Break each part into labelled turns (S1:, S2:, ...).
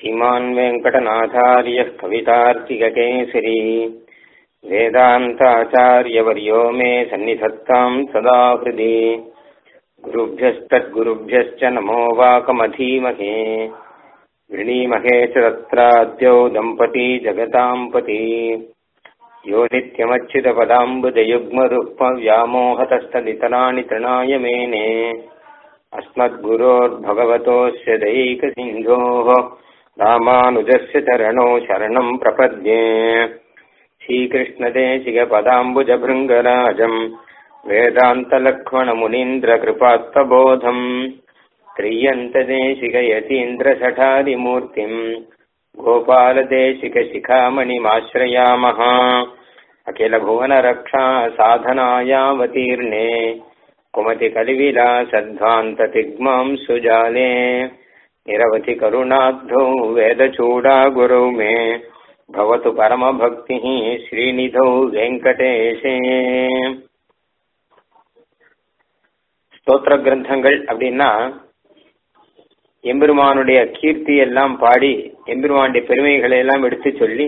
S1: श्रीमान् वेङ्कटनाथार्यः कवितार्किककेसरी वेदान्ताचार्यवर्यो मे सन्निधत्ताम् सदा हृदि गुरुभ्यस्तद्गुरुभ्यश्च नमो वाकमधीमहे वृणीमहे च तत्राद्यौ दम्पती जगताम् पति यो नित्यमच्युतपदाम्बुजयुग्मरुक्मव्यामोहतस्तदितराणि तृणाय मेने अस्मद्गुरोर्भगवतोऽस्य दैकसिन्धोः रामानुजस्य चरणौ शरणम् प्रपद्ये श्रीकृष्णदेशिकपदाम्बुजभृङ्गराजम् वेदान्तलक्ष्मणमुनीन्द्रकृपात्तबोधम् त्रियन्तदेशिकयतीन्द्रशठादिमूर्तिम् गोपालदेशिकशिखामणिमाश्रयामः अखिलभुवनरक्षा साधनायावतीर्णे कुमतिकलिविलासध्वान्ततिग्मां सुजाले निरवधि करुणाब्धौ वेदचूडागुरौ मे भवतु परमभक्तिः श्रीनिधौ வெங்கடேஷே ஸ்தோத்திர கிரந்தங்கள் அப்படின்னா எம்பெருமானுடைய கீர்த்தி எல்லாம் பாடி எம்பெருமானுடைய பெருமைகளை எல்லாம் எடுத்து சொல்லி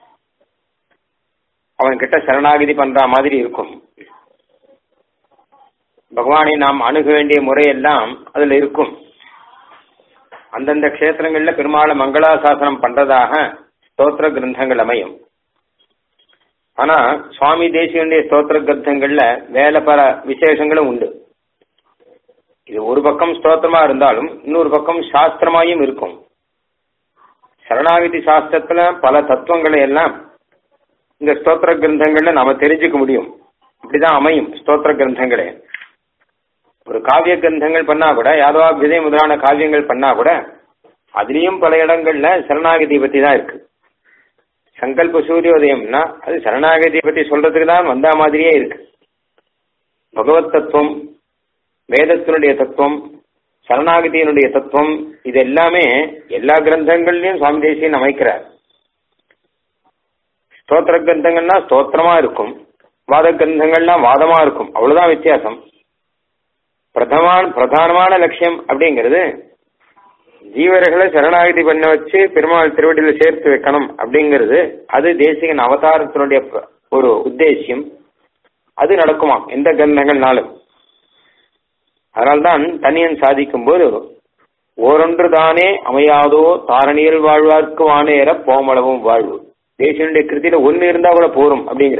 S1: அவன் கிட்ட சரணாகிதி பண்ற மாதிரி இருக்கும் பகவானை நாம் அணுக வேண்டிய முறையெல்லாம் அதுல இருக்கும் அந்தந்த கஷேத்திரங்கள்ல பெருமாளை மங்களாசாசனம் பண்றதாக ஸ்தோத்திர கிரந்தங்கள் அமையும் ஆனா சுவாமி தேசியனுடைய ஸ்தோத்திர கிரந்தங்கள்ல வேலை பல விசேஷங்களும் உண்டு இது ஒரு பக்கம் ஸ்தோத்திரமா இருந்தாலும் இன்னொரு பக்கம் சாஸ்திரமாயும் இருக்கும் சரணாகதி சாஸ்திரத்துல பல தத்துவங்களை எல்லாம் இந்த ஸ்தோத்திர கிரந்தங்கள்ல நாம தெரிஞ்சுக்க முடியும் அப்படிதான் அமையும் ஸ்தோத்திர கிரந்தங்களே ஒரு காவிய கிரந்தங்கள் பண்ணா கூட யாதவாபிதை முதலான காவியங்கள் பண்ணா கூட அதுலயும் பல இடங்கள்ல சரணாகதி பத்தி தான் இருக்கு சங்கல்ப சூரியோதயம்னா அது சரணாகதி பத்தி சொல்றதுக்கு தான் வந்த மாதிரியே இருக்கு பகவத் தத்துவம் வேதத்தினுடைய தத்துவம் சரணாகதியினுடைய தத்துவம் இது எல்லாமே எல்லா கிரந்தங்கள்லயும் சுவாமி தேசியன் அமைக்கிறார் ஸ்தோத்திர கிரந்தங்கள்னா ஸ்தோத்திரமா இருக்கும் வாத கிரந்தங்கள்னா வாதமா இருக்கும் அவ்வளவுதான் வித்தியாசம் பிரதமான பிரதானமான லட்சியம் அப்படிங்கிறது ஜீவர்களை சரணாகதி பண்ண வச்சு பெருமாள் திருவடியில சேர்த்து வைக்கணும் அப்படிங்கிறது அது தேசிகன் அவதாரத்தினுடைய ஒரு உத்தேசியம் அது நடக்குமாம் எந்த கிரந்தங்கள்னாலும் அதனால்தான் தனியன் சாதிக்கும் போது ஓரொன்று தானே அமையாதோ தாரணியில் வாழ்வார்க்கு வானேற போமளவும் வாழ்வு தேசியனுடைய கிருத்தியில ஒன்னு இருந்தா கூட போரும் அப்படிங்கிற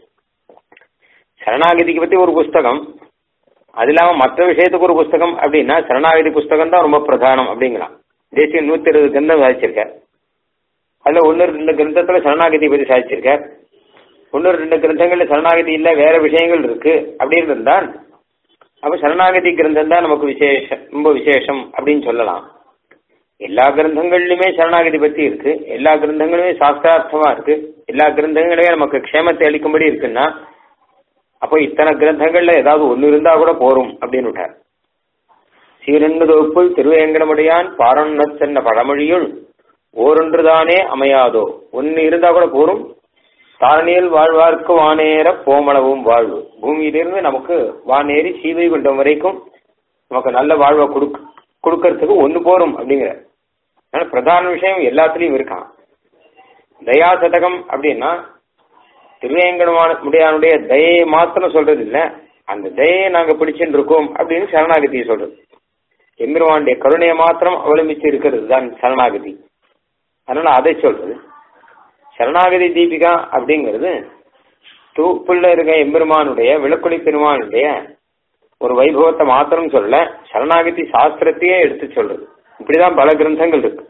S1: சரணாகதிக்கு பத்தி ஒரு புஸ்தகம் அது இல்லாம மற்ற விஷயத்துக்கு ஒரு புஸ்தகம் அப்படின்னா சரணாகதி புஸ்தகம் தான் ரொம்ப பிரதானம் அப்படிங்களாம் தேசிய நூத்தி இருபது கிரந்தம் சாதிச்சிருக்கார் அதுல ஒன்னு ரெண்டு கிரந்தத்துல சரணாகதி பத்தி சாதிச்சிருக்கார் ஒன்னு ரெண்டு கிரந்தங்கள்ல சரணாகதி இல்ல வேற விஷயங்கள் இருக்கு அப்படின்னு இருந்தால் அப்ப சரணாகதி கிரந்தம் தான் நமக்கு விசேஷம் ரொம்ப விசேஷம் அப்படின்னு சொல்லலாம் எல்லா கிரந்தங்கள்லயுமே சரணாகதி பத்தி இருக்கு எல்லா கிரந்தங்களுமே சாஸ்திரார்த்தமா இருக்கு எல்லா கிரந்தங்களுமே நமக்கு க்ஷேமத்தை அளிக்கும்படி இருக்குன்னா அப்போ இத்தனை கிரந்தங்கள்ல ஏதாவது ஒன்னு இருந்தா கூட போரும் அப்படின்னு விட்டார் சீரண்டு தொகுப்புள் திருவேங்கடமுடையான் பாரொன்ன சென்ன பழமொழியுள் ஓரொன்றுதானே அமையாதோ ஒன்னு இருந்தா கூட போரும் தாரணியில் வாழ்வார்க்கு வானேற போமளவும் வாழ்வு பூமியிலிருந்து நமக்கு வானேறி சீவை குண்டம் வரைக்கும் நமக்கு நல்ல வாழ்வை கொடுக்க கொடுக்கறதுக்கு ஒன்னு போரும் அப்படிங்கிற பிரதான விஷயம் எல்லாத்துலயும் இருக்கான் தயா சதகம் அப்படின்னா திருவேங்கடமான முடியானுடைய தயையை மாத்திரம் சொல்றது இல்ல அந்த தயையை நாங்க பிடிச்சுட்டு இருக்கோம் அப்படின்னு சரணாகதியை சொல்றது எம்பெருமானுடைய கருணையை மாத்திரம் அவலம்பிச்சு இருக்கிறது தான் சரணாகதி அதனால அதை சொல்றது சரணாகதி தீபிகா அப்படிங்கிறது தூப்புள்ள இருக்க எம்பெருமானுடைய விளக்குடி பெருமானுடைய ஒரு வைபவத்தை மாத்திரம் சொல்ல சரணாகதி சாஸ்திரத்தையே எடுத்து சொல்றது இப்படிதான் பல கிரந்தங்கள் இருக்கு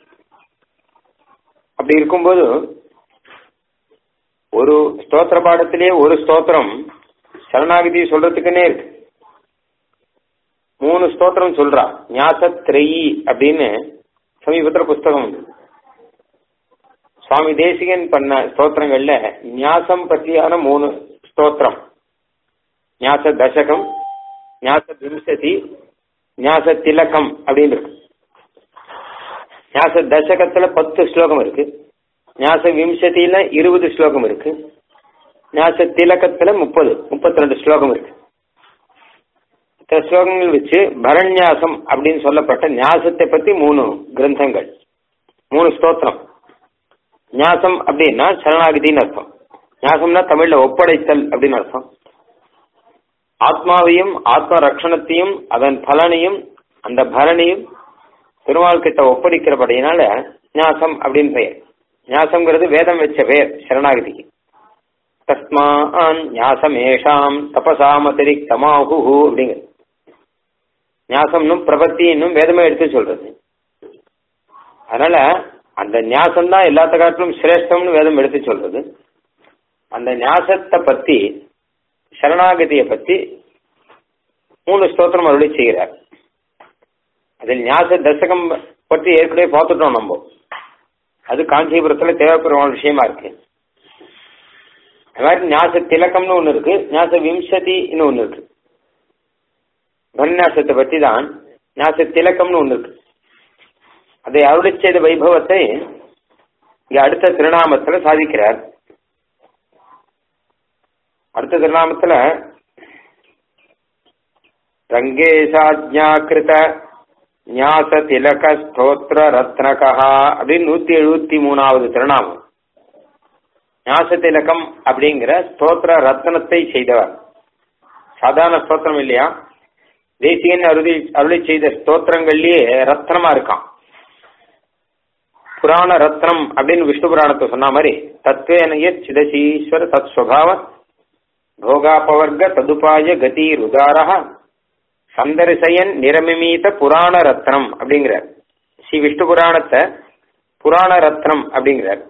S1: அப்படி இருக்கும்போது ஒரு ஸ்தோத்திர பாடத்திலேயே ஒரு ஸ்தோத்திரம் சரணாகதி சொல்றதுக்குன்னே இருக்கு மூணு ஸ்தோத்திரம் சொல்றா ஞாசத்ரெயி அப்படின்னு சமீபத்தில் புஸ்தகம் உண்டு சுவாமி தேசிகன் பண்ண ஸ்தோத்திரங்கள்ல ஞாசம் பற்றியான மூணு ஸ்தோத்திரம் ஞாச தசகம் ஞாச விம்சதி ஞாச திலகம் அப்படின்னு இருக்கு ஞாச தசகத்துல பத்து ஸ்லோகம் இருக்கு ஞாச விம்சதியில இருபது ஸ்லோகம் இருக்கு ஞாச திலகத்துல முப்பது முப்பத்தி ரெண்டு ஸ்லோகம் இருக்கு இத்தனை ஸ்லோகங்கள் வச்சு பரண்யாசம் அப்படின்னு சொல்லப்பட்ட ஞாசத்தை பத்தி மூணு கிரந்தங்கள் மூணு ஸ்தோத்திரம் ஞாசம் அப்படின்னா சரணாகதின்னு அர்த்தம் ஞாசம்னா தமிழ்ல ஒப்படைத்தல் அப்படின்னு அர்த்தம் ஆத்மாவையும் ஆத்ம ரட்சணத்தையும் அதன் பலனையும் அந்த பலனையும் பெருமாள் கிட்ட ஒப்படைக்கிறபடினால ஞாசம் அப்படின்னு பெயர் ஞாசம்ங்கிறது வேதம் வச்ச பெயர் சரணாகதிக்கு தஸ்மான் ஞாசமேஷாம் தபசாமதிரிக்தமாஹு அப்படிங்கிறது ஞாசம்னும் பிரபத்தி இன்னும் வேதமே எடுத்து சொல்றது அதனால அந்த ஞாசம் தான் எல்லாத்த காட்டிலும் சிரேஷ்டம்னு வேதம் எடுத்து சொல்றது அந்த ஞாசத்தை பத்தி சரணாகதியை பத்தி மூணு ஸ்தோத்திரம் அருளி செய்கிறார் அதில் ஞாச தசகம் பற்றி ஏற்கனவே பார்த்துட்டோம் நம்ம அது காஞ்சிபுரத்துல தேவைப்படுற விஷயமா இருக்கு அது மாதிரி ஞாச திலக்கம்னு ஒண்ணு இருக்கு ஞாச விம்சதின்னு ஒண்ணு இருக்கு பன்னியாசத்தை பற்றி தான் ஞாச திலக்கம்னு ஒண்ணு இருக்கு அதை அருளி செய்த வைபவத்தை இங்க அடுத்த திருநாமத்துல சாதிக்கிறார் அடுத்த திருநாமத்துல ரங்கேஷாஜ்ஞாக்கிருத ஞாச திலக ஸ்தோத்திர ரத்னகா அப்படின்னு நூத்தி எழுபத்தி மூணாவது திருநாமம் ஞாச திலகம் அப்படிங்கிற ஸ்தோத்திர ரத்னத்தை செய்தவர் சாதாரண ஸ்தோத்திரம் இல்லையா தேசியன் அருளி அருளி செய்த ஸ்தோத்திரங்கள்லயே ரத்னமா இருக்கான் புராண ரத்னம் அப்படின்னு விஷ்ணு புராணத்தை சொன்ன மாதிரி தத்வேனைய சிதசீஸ்வர தத் சுவாவ போகாபவர்க ததுபாய கதி ருதாரா சந்தரிசயன் நிரமிமீத புராண ரத்னம் அப்படிங்கிறார் ஸ்ரீ விஷ்ணு புராணத்தை புராண ரத்னம் அப்படிங்கிறார்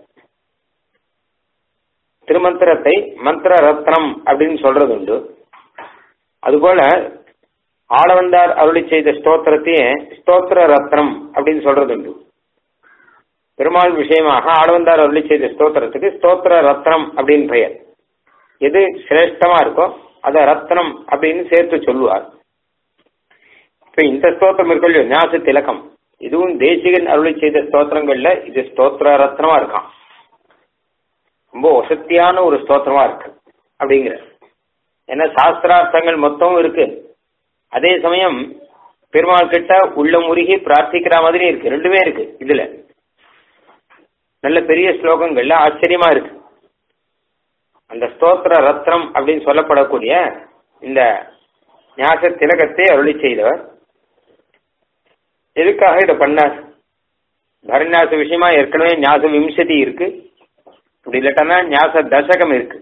S1: திருமந்திரத்தை மந்திர ரத்னம் அப்படின்னு சொல்றது உண்டு அதுபோல ஆளவந்தார் அருளி செய்த ஸ்தோத்திரத்தையே ஸ்தோத்திர ரத்னம் அப்படின்னு சொல்றது உண்டு பெருமாள் விஷயமாக ஆளவந்தார் அருளி செய்த ஸ்தோத்திரத்துக்கு ஸ்தோத்திர ரத்னம் அப்படின்னு பெயர் எது சிரேஷ்டமா இருக்கோ அத ரத்னம் அப்படின்னு சேர்த்து சொல்லுவார் இப்ப இந்த ஸ்தோத்திரம் இருக்கு இல்லையோ ஞாச திலகம் இதுவும் தேசிகன் அருளி செய்த ஸ்தோத்திரங்கள்ல இது ஸ்தோத்திர ரத்னமா இருக்கான் ரொம்ப வசத்தியான ஒரு ஸ்தோத்திரமா இருக்கு அப்படிங்கிற ஏன்னா சாஸ்திரார்த்தங்கள் மொத்தம் இருக்கு அதே சமயம் பெருமாள் கிட்ட உள்ள முருகி பிரார்த்திக்கிற மாதிரி இருக்கு ரெண்டுமே இருக்கு இதுல நல்ல பெரிய ஸ்லோகங்கள்ல ஆச்சரியமா இருக்கு அந்த ஸ்தோத்திர ரத்னம் அப்படின்னு சொல்லப்படக்கூடிய இந்த ஞாச திலகத்தை அருளி செய்தவர் எதுக்காக இதை பண்ணார் பரநியாச விஷயமா ஏற்கனவே ஞாச விம்சதி இருக்கு அப்படி இல்லாட்டனா ஞாச தசகம் இருக்கு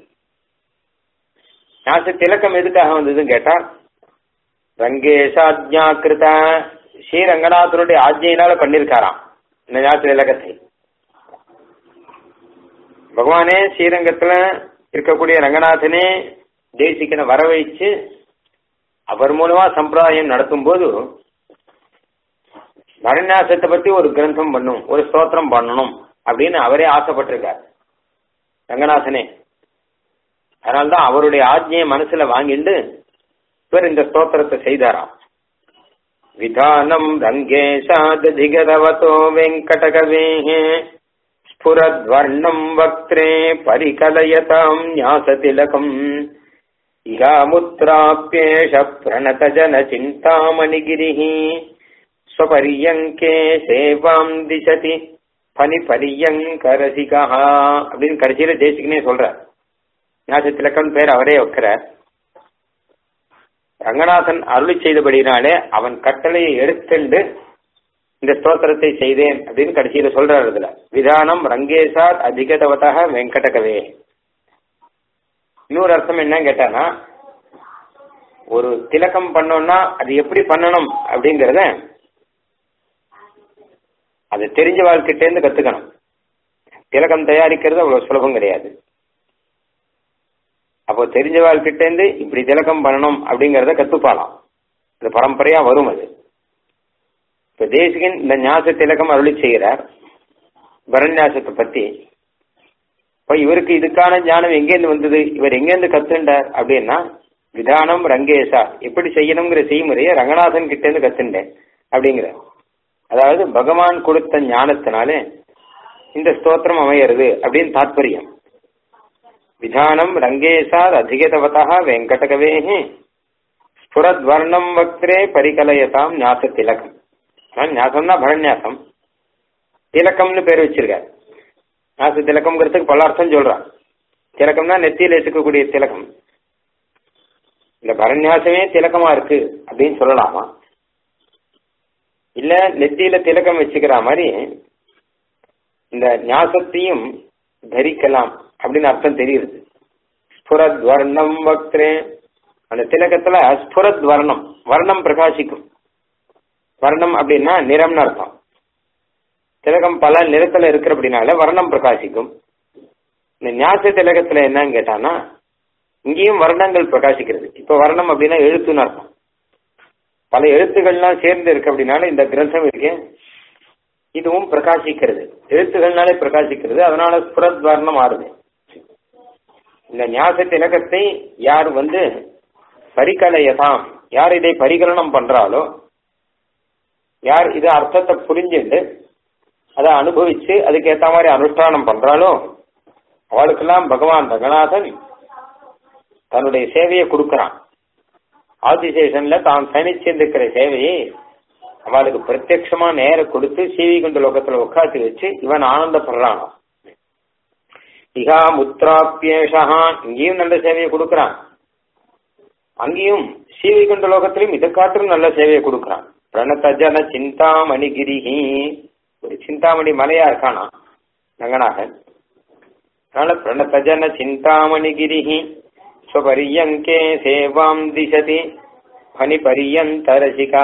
S1: ஞாச திலக்கம் எதுக்காக வந்ததுன்னு கேட்டா ரங்கேஷாஜ்ஞா கிருத ஸ்ரீரங்கநாதனுடைய ஆஜ்ஞையினால பண்ணிருக்காராம் இந்த ஞாச திலகத்தை பகவானே ஸ்ரீரங்கத்துல இருக்கக்கூடிய ரங்கநாதனே தேசிக்கனை வர வைச்சு அவர் மூலமா சம்பிரதாயம் நடத்தும் போது பரநியாசத்தை பத்தி ஒரு கிரந்தம் பண்ணும் ஒரு ஸ்தோத்திரம் பண்ணணும் அப்படின்னு அவரே ஆசைப்பட்டிருக்கார் ரங்கநாதனே அதனால்தான் அவருடைய ஆஜ்ஞையை மனசுல வாங்கிட்டு இவர் இந்த ஸ்தோத்திரத்தை செய்தாராம் விதானம் ரங்கேஷாதிகதவதோ வெங்கடகவேஹே ஸ்புரத்வர்ணம் வக்திரே பரிகலயதாம் ஞாசதிலகம் இகாமுத்ராப்யேஷ பிரணதஜன சிந்தாமணிகிரிः ஸ்வபரியங்கே சேவாம் திசதி பனி பரியங்கரசிகா அப்படின்னு கடைசியில தேசிக்கனே சொல்றார் ஞாச திலக்கம் பேர் அவரே வைக்கிறார் ரங்கநாதன் அருளி செய்தபடினாலே அவன் கட்டளையை எடுத்துண்டு இந்த ஸ்தோத்திரத்தை செய்தேன் அப்படின்னு கடைசியில சொல்றாரு இதுல விதானம் ரங்கேசாத் அதிகதவதாக வெங்கடகவே இன்னொரு அர்த்தம் என்ன கேட்டானா ஒரு திலக்கம் பண்ணோம்னா அது எப்படி பண்ணணும் அப்படிங்கறத அது தெரிஞ்ச வாழ்க்கிட்ட இருந்து கத்துக்கணும் திலகம் தயாரிக்கிறது அவ்வளவு சுலபம் கிடையாது அப்போ தெரிஞ்ச வாழ்க்கிட்ட இருந்து இப்படி திலகம் பண்ணணும் அப்படிங்கறத கத்துப்பாலாம் அது பரம்பரையா வரும் அது இப்ப தேசிகன் இந்த ஞாச திலகம் அருளி செய்கிறார் பரநியாசத்தை பத்தி இப்ப இவருக்கு இதுக்கான ஞானம் எங்கேருந்து வந்தது இவர் எங்கேருந்து கத்துண்டார் அப்படின்னா விதானம் ரங்கேசா எப்படி செய்யணுங்கிற செய்முறையை ரங்கநாதன் கிட்ட இருந்து கத்துண்டேன் அப்படிங்கிற அதாவது பகவான் கொடுத்த ஞானத்தினாலே இந்த ஸ்தோத்திரம் அமையிறது அப்படின்னு தாத்பரியம் விதானம் ரங்கேசாத் அதிகதவதா வெங்கடகவேஹி ஸ்புரத்வர்ணம் வக்திரே பரிகலயதாம் ஞாச திலகம் ஞாசம்னா பரநியாசம் திலக்கம்னு பேர் வச்சிருக்காரு ஞாச திலக்கம்ங்கிறதுக்கு பல அர்த்தம் சொல்றான் திலக்கம்னா நெத்தியில வச்சுக்கக்கூடிய திலக்கம் இந்த பரநியாசமே திலக்கமா இருக்கு அப்படின்னு சொல்லலாமா இல்ல நெத்தியில திலக்கம் வச்சுக்கிற மாதிரி இந்த ஞாசத்தையும் தரிக்கலாம் அப்படின்னு அர்த்தம் தெரியுது ஸ்புரத் வர்ணம் வக்ரே அந்த திலக்கத்துல ஸ்புரத் வர்ணம் வர்ணம் பிரகாசிக்கும் வர்ணம் அப்படின்னா நிறம்னு அர்த்தம் திலகம் பல நிறத்துல இருக்கிற அப்படின்னால வர்ணம் பிரகாசிக்கும் இந்த ஞாச திலகத்துல என்னன்னு கேட்டானா இங்கேயும் வர்ணங்கள் பிரகாசிக்கிறது இப்ப வர்ணம் அப்படின்னா எழுத்துன்னு அர்த்தம் பல எழுத்துக்கள்லாம் சேர்ந்து இருக்கு அப்படின்னால இந்த கிரந்தம் இருக்கு இதுவும் பிரகாசிக்கிறது எழுத்துகள்னாலே பிரகாசிக்கிறது அதனால ஸ்புரத் வர்ணம் ஆறுது இந்த ஞாச திலகத்தை யார் வந்து பரிகலையதாம் யார் இதை பரிகலனம் பண்றாலோ யார் இது அர்த்தத்தை புரிஞ்சுட்டு அதை அனுபவிச்சு அதுக்கு ஏத்த மாதிரி அனுஷ்டானம் பண்றாலோ அவளுக்கெல்லாம் பகவான் ரங்கநாதன் தன்னுடைய சேவையை கொடுக்கறான் ஆதிசேஷன்ல தான் சனிச்சிருந்திருக்கிற சேவையை அவளுக்கு பிரத்யட்சமா நேர கொடுத்து சீவி கொண்ட லோகத்துல உட்காந்து வச்சு இவன் ஆனந்தப்படுறானோ இகா முத்ராப்பியேஷா இங்கேயும் நல்ல சேவையை கொடுக்கறான் அங்கேயும் சீவிகுண்ட லோகத்திலும் இதை காட்டிலும் நல்ல சேவையை கொடுக்கறான் பிரணதஜன சிந்தாமணி கிரிஹி ஒரு சிந்தாமணி மலையா இருக்கானா ரங்கநாதன் அதனால பிரணதஜன சிந்தாமணி கிரிஹி ஸ்வபரியங்கே சேவாம் திசதி பனி பரியந்தரசிகா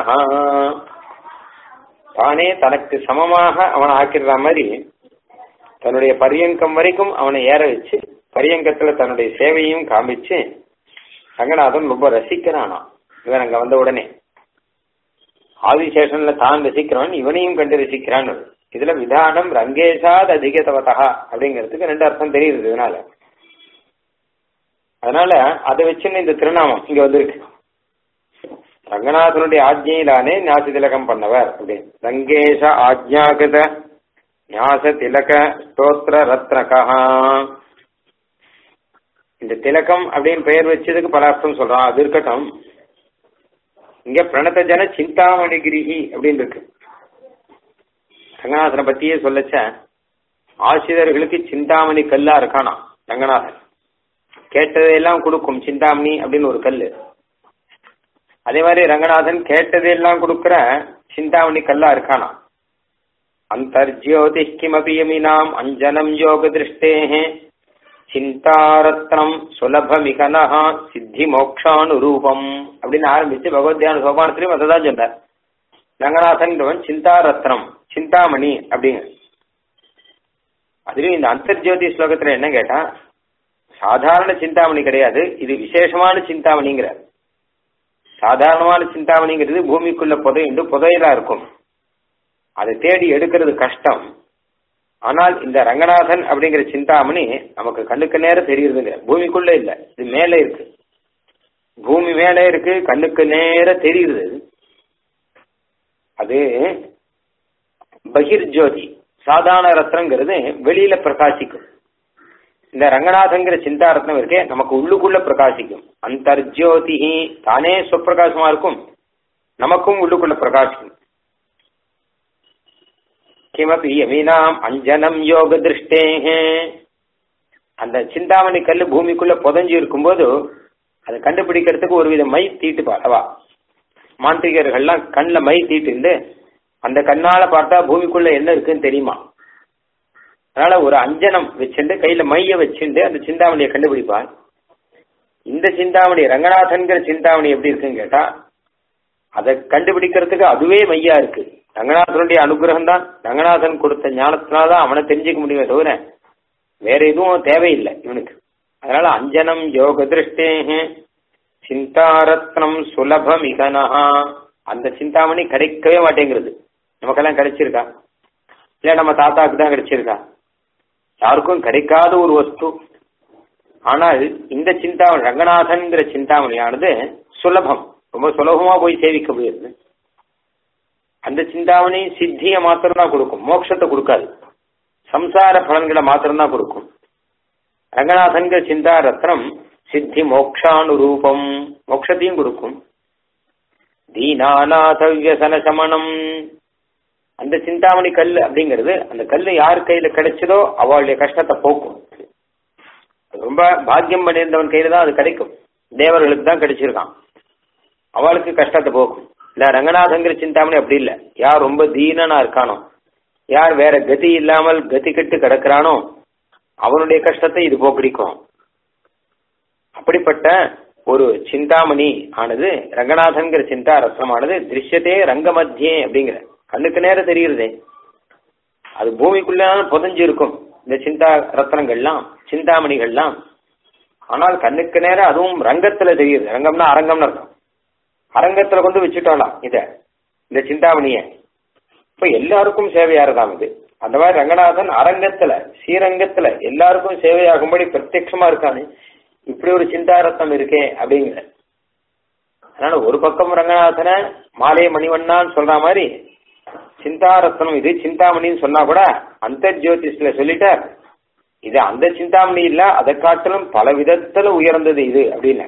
S1: தானே தனக்கு சமமாக அவனை ஆக்கிடுற மாதிரி தன்னுடைய பரியங்கம் வரைக்கும் அவனை ஏற வச்சு பரியங்கத்துல தன்னுடைய சேவையும் காமிச்சு ரங்கநாதன் ரொம்ப ரசிக்கிறானா இவன் அங்க வந்த உடனே ஆதிசேஷன்ல தான் ரசிக்கிறவன் இவனையும் கண்டு ரசிக்கிறான் இதுல விதானம் ரங்கேஷாத் அதிகதவதா அப்படிங்கிறதுக்கு ரெண்டு அர்த்தம் தெரியுது இதனால அதனால அதை வச்சுன்னு இந்த திருநாமம் இங்க வந்திருக்கு ரங்கநாதனுடைய ஆஜ்ஞையிலானே ஞாசி திலகம் பண்ணவர் அப்படின்னு ரங்கேஷ ஆஜ்ஞாகிருத ஞாச திலக ஸ்தோத்திர ரத்னகா இந்த திலகம் அப்படின்னு பெயர் வச்சதுக்கு பல அர்த்தம் சொல்றான் அது இருக்கட்டும் இங்க பிரணத ஜன சிந்தாமணிகிரிஹி அப்படின்னு இருக்கு ரங்கநாதனை பத்தியே சொல்லச்ச ஆசிரியர்களுக்கு சிந்தாமணி கல்லா இருக்கானா ரங்கநாதன் கேட்டதையெல்லாம் கொடுக்கும் சிந்தாமணி அப்படின்னு ஒரு கல்லு அதே மாதிரி ரங்கநாதன் கேட்டதையெல்லாம் கொடுக்கிற சிந்தாமணி கல்லா இருக்கானா அந்தர்ஜோதி கிமபி யமினாம் அஞ்சனம் யோக திருஷ்டேஹே சிந்தாரத்னம் சுலபமிகனஹா சித்தி மோக்ஷானுரூபம் அப்படின்னு ஆரம்பிச்சு பகவத்யான சோபானத்திலையும் அதை தான் சொன்னார் ரங்கநாதன் சிந்தாரத்னம் சிந்தாமணி அப்படிங்க அதுலயும் இந்த அந்தர்ஜோதி ஸ்லோகத்துல என்ன கேட்டா சாதாரண சிந்தாமணி கிடையாது இது விசேஷமான சிந்தாமணிங்கிற சாதாரணமான சிந்தாமணிங்கிறது பூமிக்குள்ள புதையுண்டு புதையலா இருக்கும் அதை தேடி எடுக்கிறது கஷ்டம் ஆனால் இந்த ரங்கநாதன் அப்படிங்கிற சிந்தாமணி நமக்கு கண்ணுக்கு நேரம் தெரியுதுங்க பூமிக்குள்ள இல்ல இது மேல இருக்கு பூமி மேல இருக்கு கண்ணுக்கு நேர தெரியுது அது பகிர் ஜோதி சாதாரண ரத்னங்கிறது வெளியில பிரகாசிக்கும் இந்த ரங்கநாதங்கிற சிந்தாரத்னம் இருக்கே நமக்கு உள்ளுக்குள்ள பிரகாசிக்கும் அந்தர்ஜோதி தானே சுப்பிரகாசமா இருக்கும் நமக்கும் உள்ளுக்குள்ள பிரகாசிக்கும் கிமபி யமீனாம் அஞ்சனம் யோக திருஷ்டேஹே அந்த சிந்தாமணி கல்லு பூமிக்குள்ள புதஞ்சு இருக்கும்போது அதை கண்டுபிடிக்கிறதுக்கு ஒரு வித மை தீட்டு அவா மாந்திரிகர்கள்லாம் கண்ணில் மை தீட்டு அந்த கண்ணால பார்த்தா பூமிக்குள்ள என்ன இருக்குன்னு தெரியுமா அதனால ஒரு அஞ்சனம் வச்சுட்டு கையில மைய வச்சுட்டு அந்த சிந்தாமணியை கண்டுபிடிப்பான் இந்த சிந்தாமணி ரங்கநாதன்கிற சிந்தாமணி எப்படி இருக்குன்னு கேட்டா அதை கண்டுபிடிக்கிறதுக்கு அதுவே மையா இருக்கு ரங்கநாதனுடைய அனுகிரகம் தான் ரங்கநாதன் கொடுத்த ஞானத்தினால்தான் அவனை தெரிஞ்சுக்க முடியுமே தவிர வேற எதுவும் தேவையில்லை இவனுக்கு அதனால அஞ்சனம் யோக திருஷ்டேஹே சிந்தாரத்னம் சுலபம் இகனஹா அந்த சிந்தாமணி கிடைக்கவே மாட்டேங்கிறது நமக்கெல்லாம் கிடைச்சிருக்கா இல்ல நம்ம தாத்தாக்கு தான் கிடைச்சிருக்கா யாருக்கும் கிடைக்காத ஒரு வஸ்து ஆனால் இந்த சிந்தாமணி ரங்கநாதன்கிற சிந்தாமணியானது சுலபம் ரொம்ப சுலபமா போய் சேவிக்க முடியுது அந்த சிந்தாமணி சித்தியை மாத்திரம் தான் கொடுக்கும் மோட்சத்தை கொடுக்காது சம்சார பலன்களை மாத்திரம் தான் கொடுக்கும் ரங்கநாதன்கிற சிந்தா ரத்னம் சித்தி மோக்ஷானுரூபம் மோட்சத்தையும் கொடுக்கும் தீனாநாத வியசன சமணம் அந்த சிந்தாமணி கல் அப்படிங்கிறது அந்த கல் யார் கையில கிடைச்சதோ அவளுடைய கஷ்டத்தை போக்கும் ரொம்ப பாக்கியம் பண்ணியிருந்தவன் கையில தான் அது கிடைக்கும் தேவர்களுக்கு தான் கிடைச்சிருக்கான் அவளுக்கு கஷ்டத்தை போக்கும் இல்ல ரங்கநாதங்கிற சிந்தாமணி அப்படி இல்ல யார் ரொம்ப தீனனா இருக்கானோ யார் வேற கதி இல்லாமல் கதி கெட்டு கிடக்கிறானோ அவனுடைய கஷ்டத்தை இது போக்கடிக்கும் அப்படிப்பட்ட ஒரு சிந்தாமணி ஆனது ரங்கநாதன்கிற சிந்தா ரத்னமானது திருஷ்யத்தே ரங்க மத்தியே அப்படிங்கிற கண்ணுக்கு நேரம் தெரியுறதே அது பூமிக்குள்ள புதஞ்சு இருக்கும் இந்த சிந்தா ரத்னங்கள்லாம் சிந்தாமணிகள்லாம் ஆனால் கண்ணுக்கு நேரம் அதுவும் ரங்கத்துல தெரியுது ரங்கம்னா அரங்கம்னு அர்த்தம் அரங்கத்துல கொண்டு வச்சுட்டோம்லாம் இத இந்த சிந்தாமணிய இப்ப எல்லாருக்கும் சேவையா இருக்காம் இது அந்த மாதிரி ரங்கநாதன் அரங்கத்துல ஸ்ரீரங்கத்துல எல்லாருக்கும் சேவையாகும்படி பிரத்யட்சமா இருக்கானு இப்படி ஒரு சிந்தாரத்தம் இருக்கே அப்படிங்கிற அதனால ஒரு பக்கம் ரங்கநாதனை மாலை மணிவண்ணான்னு சொல்ற மாதிரி சிந்தாரத்னம் இது சிந்தாமணின்னு சொன்னா கூட அந்த ஜோதிஷ்ல சொல்லிட்டார் இது அந்த சிந்தாமணி இல்ல அதை காட்டிலும் பல விதத்துல உயர்ந்தது இது அப்படின்னு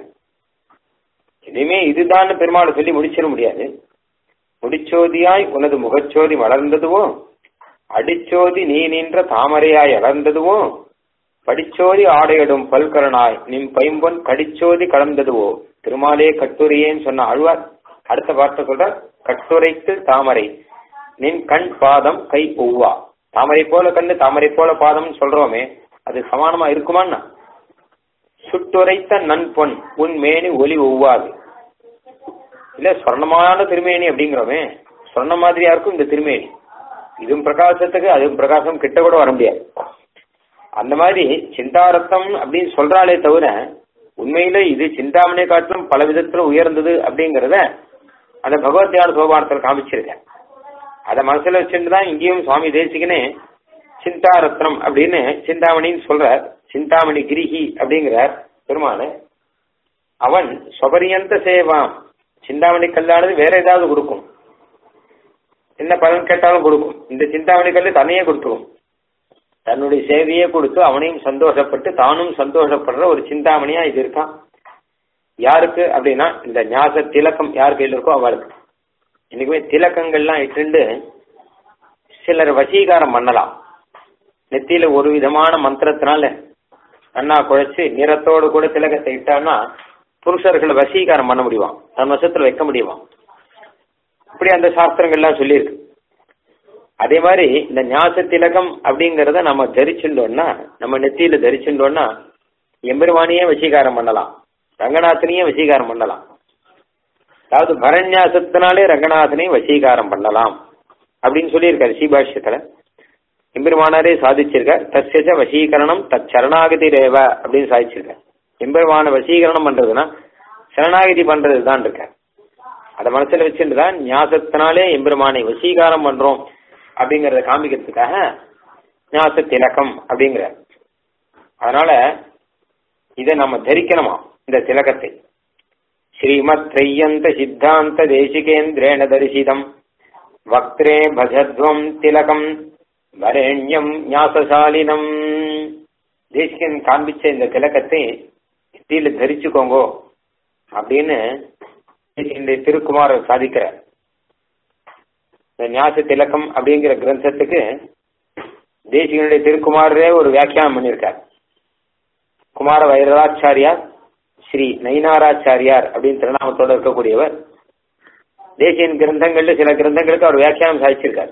S1: இனிமே இதுதான் பெருமாள் சொல்லி முடிச்சிட முடியாது முடிச்சோதியாய் உனது முகச்சோதி வளர்ந்ததுவோ அடிச்சோதி நீ நின்ற தாமரையாய் அலர்ந்ததுவோ படிச்சோதி ஆடையிடும் பல்கரனாய் நின் பைம்பொன் கடிச்சோதி கலந்ததுவோ திருமாலே கட்டுரையேன்னு சொன்ன ஆழ்வார் அடுத்த வார்த்தை சொல்ற கட்டுரைத்து தாமரை நின் கண் பாதம் கை ஒவ்வா தாமரை போல கண்ணு தாமரை போல பாதம் சொல்றோமே அது சமானமா இருக்குமான்னா சுட்டுரைத்த நன் பொன் உன் மேனி ஒலி ஒவ்வாது இல்ல சொர்ணமான திருமேனி அப்படிங்கிறோமே சொன்ன மாதிரியா இருக்கும் இந்த திருமேனி இதுவும் பிரகாசத்துக்கு அதுவும் பிரகாசம் கிட்ட கூட வர முடியாது அந்த மாதிரி சிந்தாரத்தம் அப்படின்னு சொல்றாளே தவிர உண்மையில இது சிந்தாமணியை காட்டிலும் பல விதத்துல உயர்ந்தது அப்படிங்கறத அந்த பகவத்யான சோபானத்தில் காமிச்சிருக்கேன் அதை மனசுல வச்சுட்டு தான் இங்கேயும் சுவாமி தேசிகனே சிந்தாரத்னம் அப்படின்னு சிந்தாமணின்னு சொல்றார் சிந்தாமணி கிரிஹி அப்படிங்கிறார் பெருமாள் அவன் சொபரியந்த சேவாம் சிந்தாமணி கல்லானது வேற ஏதாவது கொடுக்கும் என்ன பலன் கேட்டாலும் கொடுக்கும் இந்த சிந்தாமணி கல்லு தன்னையே கொடுத்துரும் தன்னுடைய சேவையே கொடுத்து அவனையும் சந்தோஷப்பட்டு தானும் சந்தோஷப்படுற ஒரு சிந்தாமணியா இது இருக்கான் யாருக்கு அப்படின்னா இந்த ஞாச திலக்கம் யார் கையில் இருக்கோ அவளுக்கு இன்னைக்குமே திலக்கங்கள்லாம் இட்டுண்டு சிலர் வசீகாரம் பண்ணலாம் நெத்தியில ஒரு விதமான மந்திரத்தினால அண்ணா குழைச்சு நிறத்தோடு கூட திலகத்தை இட்டான்னா புருஷர்களை வசீகாரம் பண்ண முடியுமா தன் வசத்துல வைக்க முடியுமா இப்படி அந்த சாஸ்திரங்கள்லாம் சொல்லியிருக்கு அதே மாதிரி இந்த ஞாச திலகம் அப்படிங்கறத நம்ம தரிச்சுட்டோம்னா நம்ம நெத்தியில தரிச்சுட்டோம்னா எம்பெருமானியே வசீகாரம் பண்ணலாம் ரங்கநாதனையே வசீகாரம் பண்ணலாம் அதாவது பரநியாசத்தினாலே ரங்கநாதனை வசீகாரம் பண்ணலாம் அப்படின்னு சொல்லியிருக்காரு ஸ்ரீபாஷ்யத்துல எம்பெருமானாரே சாதிச்சிருக்கார் தஸ்யஜ வசீகரணம் தத் சரணாகதி ரேவ அப்படின்னு சாதிச்சிருக்கார் எம்பெருமான வசீகரணம் பண்றதுன்னா சரணாகதி பண்றது தான் இருக்க அதை மனசுல வச்சுட்டு தான் ஞாசத்தினாலே எம்பெருமானை வசீகாரம் பண்றோம் அப்படிங்கறத காமிக்கிறதுக்காக ஞாச திலகம் அப்படிங்கிற அதனால இதை நம்ம தரிக்கணுமா இந்த திலகத்தை ஸ்ரீமத் த்ரையந்த சித்தாந்த தேசிகேந்திரேண தரிசிதம் வக்திரே பஜத்வம் திலகம் வரேண்யம் ஞாசசாலினம் தேசிகன் காண்பிச்ச இந்த திலகத்தை நெத்தியில தரிச்சுக்கோங்கோ அப்படின்னு இந்த திருக்குமாரர் சாதிக்கிறார் இந்த ஞாச திலக்கம் அப்படிங்கிற கிரந்தத்துக்கு தேசிகனுடைய திருக்குமாரரே ஒரு வியாக்கியானம் பண்ணியிருக்கார் குமார வைரராச்சாரியார் ஸ்ரீ நயினாராச்சாரியார் அப்படின்னு திருநாமத்தோட இருக்கக்கூடியவர் தேசியன் கிரந்தங்கள்ல சில கிரந்தங்களுக்கு அவர் வியாக்கியானம் சாதிச்சிருக்கார்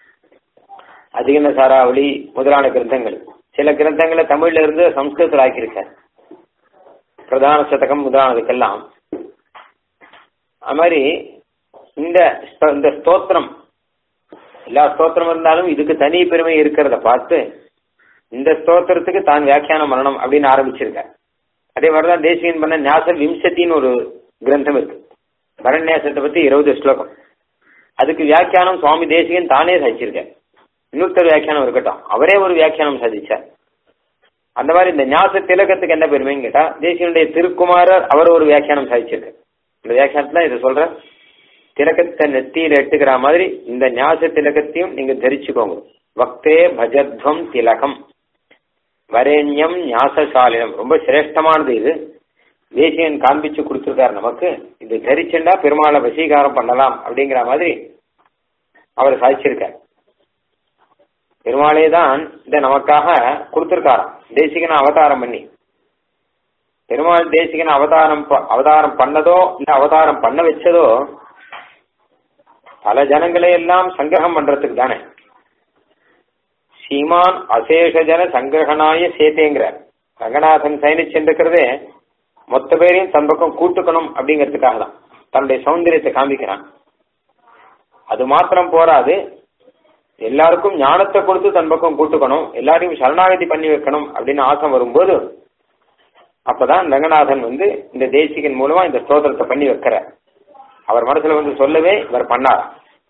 S1: அதிகன சாராவளி முதலான கிரந்தங்கள் சில கிரந்தங்களை தமிழ்ல இருந்து சம்ஸ்கிருதத்தில் ஆக்கியிருக்கார் பிரதான சதகம் முதலானதுக்கெல்லாம் அது மாதிரி இந்த இந்த ஸ்தோத்திரம் எல்லா ஸ்தோத்திரம் இருந்தாலும் இதுக்கு தனி பெருமை இருக்கிறத பார்த்து இந்த ஸ்தோத்திரத்துக்கு தான் வியாக்கியானம் பண்ணணும் அப்படின்னு ஆரம்பிச்சிருக்க அதே மாதிரிதான் தேசியன் பண்ண ஞாச விம்சத்தின்னு ஒரு கிரந்தம் இருக்கு பரநியாசத்தை பத்தி இருபது ஸ்லோகம் அதுக்கு வியாக்கியானம் சுவாமி தேசிகன் தானே சாதிச்சிருக்க இன்னொருத்தர் வியாக்கியானம் இருக்கட்டும் அவரே ஒரு வியாக்கியானம் சாதிச்சார் அந்த மாதிரி இந்த ஞாச திலகத்துக்கு என்ன பெருமைன்னு கேட்டா தேசியனுடைய திருக்குமாரர் அவர் ஒரு வியாக்கியானம் சாதிச்சிருக்க இந்த வியாக்கியானத்துல இதை சொல்ற திலகத்தை நெத்தியில எட்டுக்கிற மாதிரி இந்த ஞாச திலகத்தையும் நீங்க தரிச்சுக்கோங்க பக்தே பஜத்வம் திலகம் வரேண்யம் ஞாசசாலினம் ரொம்ப சிரேஷ்டமானது இது தேசியன் காண்பிச்சு கொடுத்துருக்காரு நமக்கு இது தரிச்சுண்டா பெருமாளை வசீகாரம் பண்ணலாம் அப்படிங்கிற மாதிரி அவர் சாதிச்சிருக்கார் பெருமாளே தான் இதை நமக்காக கொடுத்திருக்காராம் தேசிகன் அவதாரம் பண்ணி பெருமாள் தேசிகன் அவதாரம் ப- அவதாரம் பண்ணதோ இல்ல அவதாரம் பண்ண வச்சதோ பல ஜனங்களை எல்லாம் சங்கிரகம் பண்றதுக்கு தானே சீமான் அசேஷ ஜன சங்கிரகனாய சேத்தேங்கிறார் ரங்கநாதன் சயனிச்சென்றிருக்கிறதே மொத்த பேரையும் தன் பக்கம் கூட்டுக்கணும் அப்படிங்கிறதுக்காக தான் தன்னுடைய சௌந்தரியத்தை காமிக்கிறான் அது மாத்திரம் போராது எல்லாருக்கும் ஞானத்தை கொடுத்து தன் பக்கம் கூட்டுக்கணும் எல்லாரையும் சரணாகதி பண்ணி வைக்கணும் அப்படின்னு ஆசை வரும்போது அப்பதான் ரங்கநாதன் வந்து இந்த தேசிகன் மூலமா இந்த ஸ்தோத்திரத்தை பண்ணி வைக்கிறார் அவர் மனசுல வந்து சொல்லவே இவர் பண்ணார்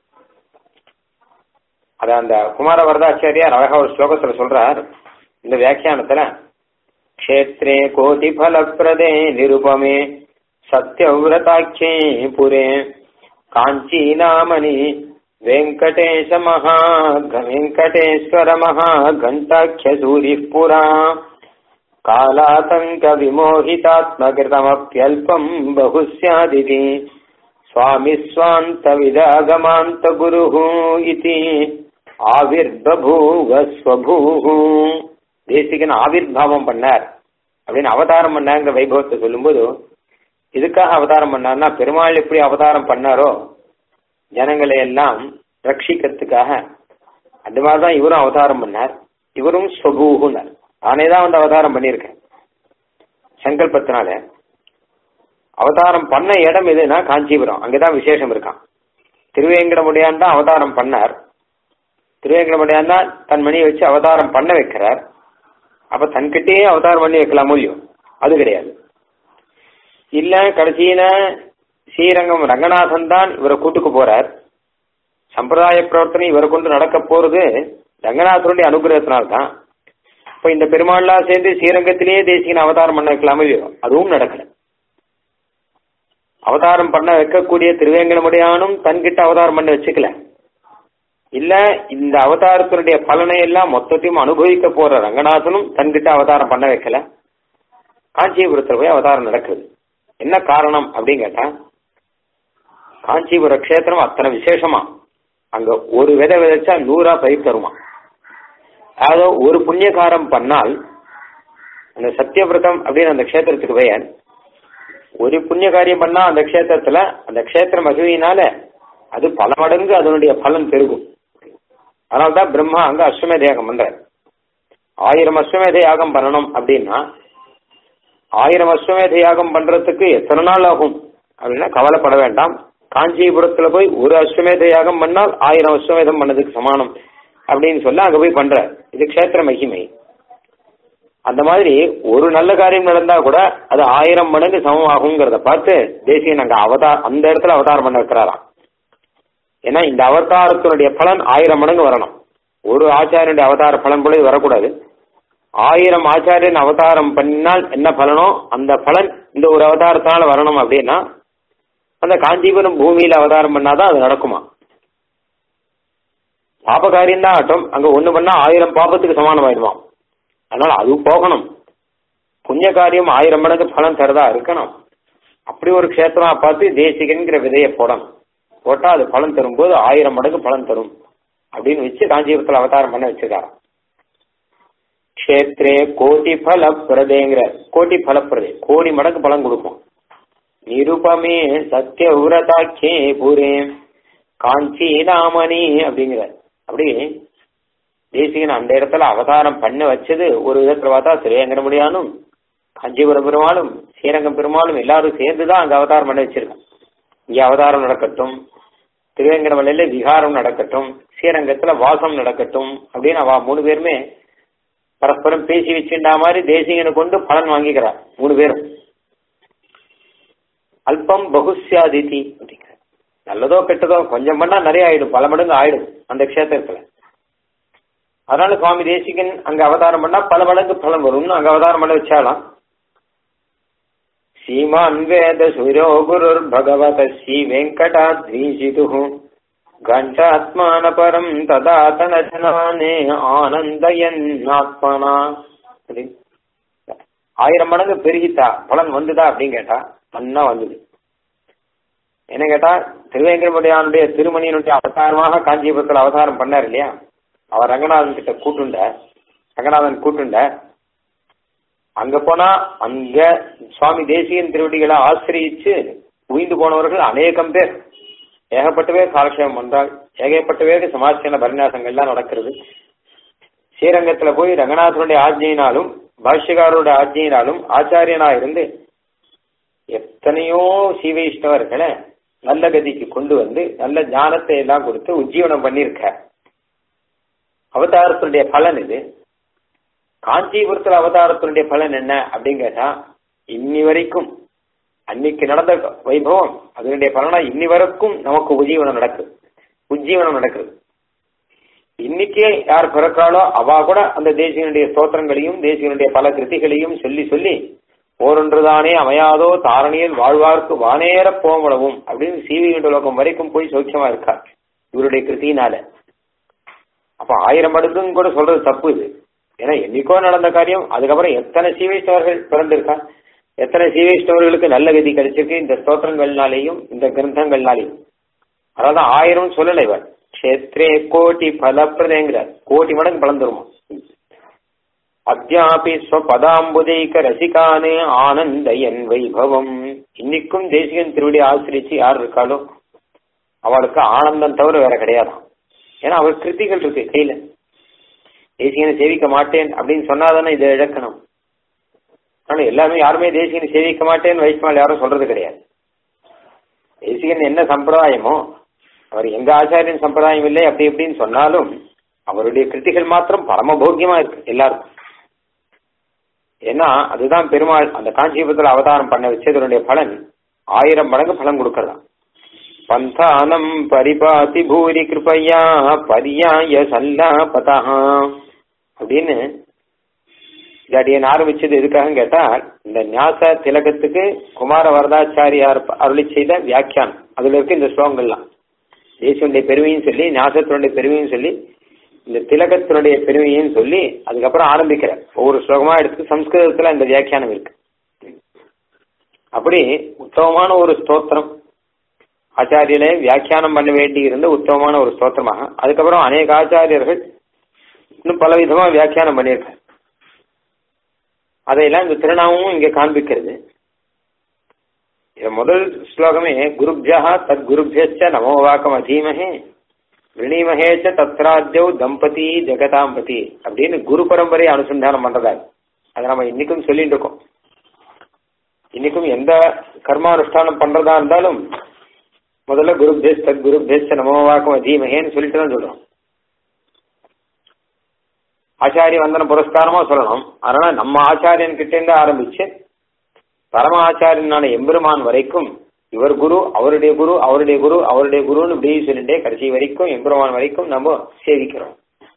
S1: அத அந்த குமார வரதாச்சாரியார் அழகா ஒரு ஸ்லோகத்துல சொல்றார் இந்த வியாக்கியானத்துல க்ஷேத்ரே கோட்டி ஃபலப்பிரதே நிருபமே சத்யவிரதாக்கியே புரே காஞ்சி நாமனி வெங்கடேಶ மகா வெங்கடேஸ்வர மகா கண்டாக்கிய சூரி புரா कालातङ्क विमोहितात्मकृतमप्यल्पम् बहु स्यादिति स्वामि स्वान्तविदागमान्तगुरुः इति ஆவிர்பூவ ஸ்வபூஹ தேசிகன் ஆவிர்பாவம் பண்ணார் அப்படின்னு அவதாரம் பண்ணாங்கிற வைபவத்தை சொல்லும்போது இதுக்காக அவதாரம் பண்ணார்னா பெருமாள் எப்படி அவதாரம் பண்ணாரோ ஜனங்களை எல்லாம் ரட்சிக்கிறதுக்காக அந்த மாதிரிதான் இவரும் அவதாரம் பண்ணார் இவரும் ஸ்வபூகுனார் நானே தான் வந்து அவதாரம் பண்ணியிருக்கேன் சங்கல்பத்தினால அவதாரம் பண்ண இடம் எதுனா காஞ்சிபுரம் அங்கதான் விசேஷம் இருக்கான் திருவேங்கடமுடியான் தான் அவதாரம் பண்ணார் திருவேங்கடமுடியான் தான் தன் மணியை வச்சு அவதாரம் பண்ண வைக்கிறார் அப்ப தன்கிட்டயே அவதாரம் பண்ணி வைக்கலாம் முடியும் அது கிடையாது இல்ல கடைசியில ஸ்ரீரங்கம் ரங்கநாதன் தான் இவரை கூட்டுக்கு போறார் சம்பிரதாய பிரவர்த்தனை இவரை கொண்டு நடக்க போறது ரங்கநாதனுடைய அனுகிரகத்தினால்தான் இப்ப இந்த பெருமாள்லாம் சேர்ந்து ஸ்ரீரங்கத்திலேயே தேசிகன் அவதாரம் பண்ண வைக்கலாமோ இல்லையோ அதுவும் நடக்கல அவதாரம் பண்ண வைக்கக்கூடிய திருவேங்கடமுடையானும் தன்கிட்ட அவதாரம் பண்ண வச்சுக்கல இல்ல இந்த அவதாரத்தினுடைய பலனை எல்லாம் மொத்தத்தையும் அனுபவிக்க போற ரங்கநாதனும் தன்கிட்ட அவதாரம் பண்ண வைக்கல காஞ்சிபுரத்துல போய் அவதாரம் நடக்குது என்ன காரணம் அப்படின்னு கேட்டா காஞ்சிபுர கஷேத்திரம் அத்தனை விசேஷமா அங்க ஒரு விதை விதைச்சா நூறா பயிர் தருமா அதாவது ஒரு புண்ணியகாரம் பண்ணால் அந்த சத்தியவிரதம் அப்படின்னு அந்த க்ஷேத்திரத்துக்கு பெயர் ஒரு புண்ணிய காரியம் பண்ணா அந்த க்ஷேத்திரத்துல அந்த க்ஷேத்திர மகிமையினால அது பல மடங்கு அதனுடைய பலன் பெருகும் அதனால்தான் பிரம்மா அங்க அஸ்வமேத யாகம் பண்றார் ஆயிரம் அஸ்வமேத யாகம் பண்ணணும் அப்படின்னா ஆயிரம் அஸ்வமேத யாகம் பண்றதுக்கு எத்தனை நாள் ஆகும் அப்படின்னா கவலைப்பட வேண்டாம் காஞ்சிபுரத்துல போய் ஒரு அஸ்வமேத யாகம் பண்ணால் ஆயிரம் அஸ்வமேதம் பண்ணதுக்கு சமானம் அப்படின்னு சொல்ல அங்க போய் பண்ற இது க்ஷேத்திர மகிமை அந்த மாதிரி ஒரு நல்ல காரியம் நடந்தா கூட அது ஆயிரம் மடங்கு சமமாகுங்கிறத பார்த்து தேசியன் அங்க அவதார் அந்த இடத்துல அவதாரம் பண்ண வைக்கிறாராம் ஏன்னா இந்த அவதாரத்தினுடைய பலன் ஆயிரம் மடங்கு வரணும் ஒரு ஆச்சாரியனுடைய அவதார பலன் போல இது வரக்கூடாது ஆயிரம் ஆச்சாரியன் அவதாரம் பண்ணினால் என்ன பலனோ அந்த பலன் இந்த ஒரு அவதாரத்தினால வரணும் அப்படின்னா அந்த காஞ்சிபுரம் பூமியில அவதாரம் பண்ணாதான் அது நடக்குமா பாபகாரியம் தான் ஆட்டம் அங்க ஒண்ணு பண்ணா ஆயிரம் பாபத்துக்கு சமானமாயிடுவான் அதனால அது போகணும் புண்ணிய காரியம் ஆயிரம் மடங்கு பலன் தரதா இருக்கணும் அப்படி ஒரு க்ஷேத்திரமா பார்த்து தேசிகன்கிற விதையை போடணும் போட்டா அது பலன் தரும்போது ஆயிரம் மடங்கு பலன் தரும் அப்படின்னு வச்சு காஞ்சிபுரத்துல அவதாரம் பண்ண வச்சிருக்காராம் க்ஷேத்ரே கோடி பல பிரதேங்கிற கோடி பலப்பிரதே கோடி மடங்கு பலன் கொடுக்கும் நிருபமே சத்திய உரதாக்கே பூரே காஞ்சி நாமணி அப்படிங்கிற அப்படி தேசிகன் அந்த இடத்துல அவதாரம் பண்ண வச்சது ஒரு விதத்துல பார்த்தா திருவேங்கட முடியானும் காஞ்சிபுரம் பெருமாளும் ஸ்ரீரங்கம் பெருமாளும் எல்லாரும் சேர்ந்துதான் அங்க அவதாரம் பண்ண வச்சிருக்கான் இங்க அவதாரம் நடக்கட்டும் திருவேங்கடமலையில விகாரம் நடக்கட்டும் ஸ்ரீரங்கத்துல வாசம் நடக்கட்டும் அப்படின்னு அவ மூணு பேருமே பரஸ்பரம் பேசி வச்சுட்டா மாதிரி தேசிகனை கொண்டு பலன் வாங்கிக்கிறார் மூணு பேரும் அல்பம் பகுஸ்யாதிதி அப்படிங்கிற நல்லதோ கெட்டதோ கொஞ்சம் பண்ணா நிறைய ஆயிடும் பல மடங்கு ஆயிடும் அந்த க்ஷேத்திரத்துல அதனால சுவாமி தேசிகன் அங்க அவதாரம் பண்ணா பல மடங்கு பலன் வரும்னு அங்க அவதாரம் பண்ண வச்சாலாம் சீமான் வேத சுரோ குருர் பகவத ஸ்ரீ வெங்கடாத்வீசிது கண்டாத்மான பரம் ததாதன ஜனானே ஆனந்தயன் ஆத்மனா ஆயிரம் மடங்கு பெருகித்தா பலன் வந்துதா அப்படின்னு கேட்டா நன்னா வந்தது என்ன கேட்டா திருவேங்கடமுடியானுடைய திருமணியனுடைய அவதாரமாக காஞ்சிபுரத்தில் அவதாரம் பண்ணார் இல்லையா அவர் ரங்கநாதன் கிட்ட கூட்டுண்ட ரங்கநாதன் கூட்டுண்ட அங்க போனா அங்க சுவாமி தேசியன் திருவடிகளை ஆசிரியிச்சு உயிந்து போனவர்கள் அநேகம் பேர் ஏகப்பட்ட பேர் காலக்ஷேபம் பண்றாள் ஏகப்பட்ட பேருக்கு சமாச்சார பரிநாசங்கள்லாம் நடக்கிறது ஸ்ரீரங்கத்துல போய் ரங்கநாதனுடைய ஆஜ்ஞையினாலும் பாஷ்யகாரோட ஆஜ்ஞையினாலும் ஆச்சாரியனா இருந்து எத்தனையோ சீவைஷ்ணவர்களை நல்ல கதிக்கு கொண்டு வந்து நல்ல ஞானத்தை எல்லாம் கொடுத்து உஜ்ஜீவனம் பண்ணியிருக்க அவதாரத்தினுடைய பலன் இது காஞ்சிபுரத்துல அவதாரத்தினுடைய பலன் என்ன அப்படின்னு கேட்டா இன்னி வரைக்கும் அன்னைக்கு நடந்த வைபவம் அதனுடைய பலனா இன்னி வரைக்கும் நமக்கு உஜ்ஜீவனம் நடக்குது உஜ்ஜீவனம் நடக்குது இன்னைக்கே யார் பிறக்காளோ அவா கூட அந்த தேசியனுடைய ஸ்தோத்திரங்களையும் தேசியனுடைய பல கிருதிகளையும் சொல்லி சொல்லி ஓரொன்றுதானே அமையாதோ தாரணியில் வாழ்வார்க்கு வானேற போவளவும் அப்படின்னு சீவி லோகம் வரைக்கும் போய் சௌக்கியமா இருக்கார் இவருடைய கிருத்தியினால அப்ப ஆயிரம் மடங்குன்னு கூட சொல்றது தப்பு இது ஏன்னா என்னைக்கோ நடந்த காரியம் அதுக்கப்புறம் எத்தனை சீவைஷ்ணவர்கள் பிறந்திருக்கா எத்தனை சீவைஷ்ணவர்களுக்கு நல்ல கதி கிடைச்சிருக்கு இந்த ஸ்தோத்திரங்கள்னாலேயும் இந்த கிரந்தங்கள்னாலேயும் அதாவது ஆயிரம் சொல்லலை இவர் கஷேத்ரே கோட்டி பலப்பிரதேங்கிறார் கோட்டி மடங்கு பலன் தருமா அத்தியாபி ஸ்வபதாம்புதைக்க ரசிகானே ஆனந்த என் வைபவம் இன்னைக்கும் தேசிகன் திருவடி ஆசிரிச்சு யார் இருக்காளோ அவளுக்கு ஆனந்தம் தவிர வேற கிடையாதான் ஏன்னா அவள் கிருத்திகள் இருக்கு கையில தேசிகனை சேவிக்க மாட்டேன் அப்படின்னு சொன்னாதானே இதை இழக்கணும் ஆனா எல்லாருமே யாருமே தேசிகனை சேவிக்க மாட்டேன்னு வைஷ்ணவால் யாரும் சொல்றது கிடையாது தேசிகன் என்ன சம்பிரதாயமோ அவர் எங்க ஆச்சாரியன் சம்பிரதாயம் இல்லை அப்படி இப்படின்னு சொன்னாலும் அவருடைய கிருத்திகள் மாத்திரம் பரமபோக்கியமா இருக்கு எல்லாருக்கும் ஏன்னா அதுதான் பெருமாள் அந்த காஞ்சிபுரத்தில் அவதாரம் பண்ண வச்சதனுடைய பலன் ஆயிரம் மடங்கு பலன் கொடுக்கறதா பந்தானம் பரிபாதி பூரி கிருபையா பரியாய சல்லாபதா அப்படின்னு இதாடியன் ஆரம்பிச்சது எதுக்காக கேட்டா இந்த ஞாச திலகத்துக்கு குமார வரதாச்சாரியார் அருளி செய்த வியாக்கியானம் அதுல இருக்கு இந்த ஸ்லோகங்கள்லாம் தேசியனுடைய பெருமையும் சொல்லி ஞாசத்தினுடைய பெருமையும் சொல்லி இந்த திலகத்தினுடைய பெருமையும் சொல்லி அதுக்கப்புறம் ஆரம்பிக்கிற ஒவ்வொரு ஸ்லோகமா எடுத்து சம்ஸ்கிருதத்துல இந்த வியாக்கியானம் இருக்கு அப்படி உத்தமமான ஒரு ஸ்தோத்திரம் ஆச்சாரியலே வியாக்கியானம் பண்ண வேண்டி இருந்த உத்தமமான ஒரு ஸ்தோத்திரமாக அதுக்கப்புறம் அநேக ஆச்சாரியர்கள் இன்னும் பல விதமா வியாக்கியானம் பண்ணியிருக்காரு அதையெல்லாம் இந்த திருநாமமும் இங்க காண்பிக்கிறது முதல் ஸ்லோகமே குருப்ஜா தத் குருப்ஜச்ச நமோ வாக்கம் அதீமஹே விரணீமஹேச்ச தத்ராத்யவ் தம்பதி ஜெகதாம்பதி அப்படின்னு குரு பரம்பரை அனுசந்தானம் பண்றதா அதை நம்ம இன்னைக்கும் சொல்லிட்டு இருக்கோம் இன்னைக்கும் எந்த கர்மானுஷ்டானம் பண்றதா இருந்தாலும் முதல்ல குருப்தேஷ் தத் குருப்தேஷ நமோ வாக்கம் அதீமஹேன்னு சொல்லிட்டு தான் சொல்றோம் ஆச்சாரிய வந்தன புரஸ்காரமா சொல்லணும் அதனால நம்ம ஆச்சாரியன் கிட்ட இருந்து ஆரம்பிச்சு பரம ஆச்சாரியனான எம்பெருமான் வரைக்கும் இவர் குரு அவருடைய குரு அவருடைய குரு அவருடைய குருன்னு இப்படி சொல்லிட்டே கடைசி வரைக்கும் எம்பெருமான் வரைக்கும் நம்ம சேவிக்கிறோம்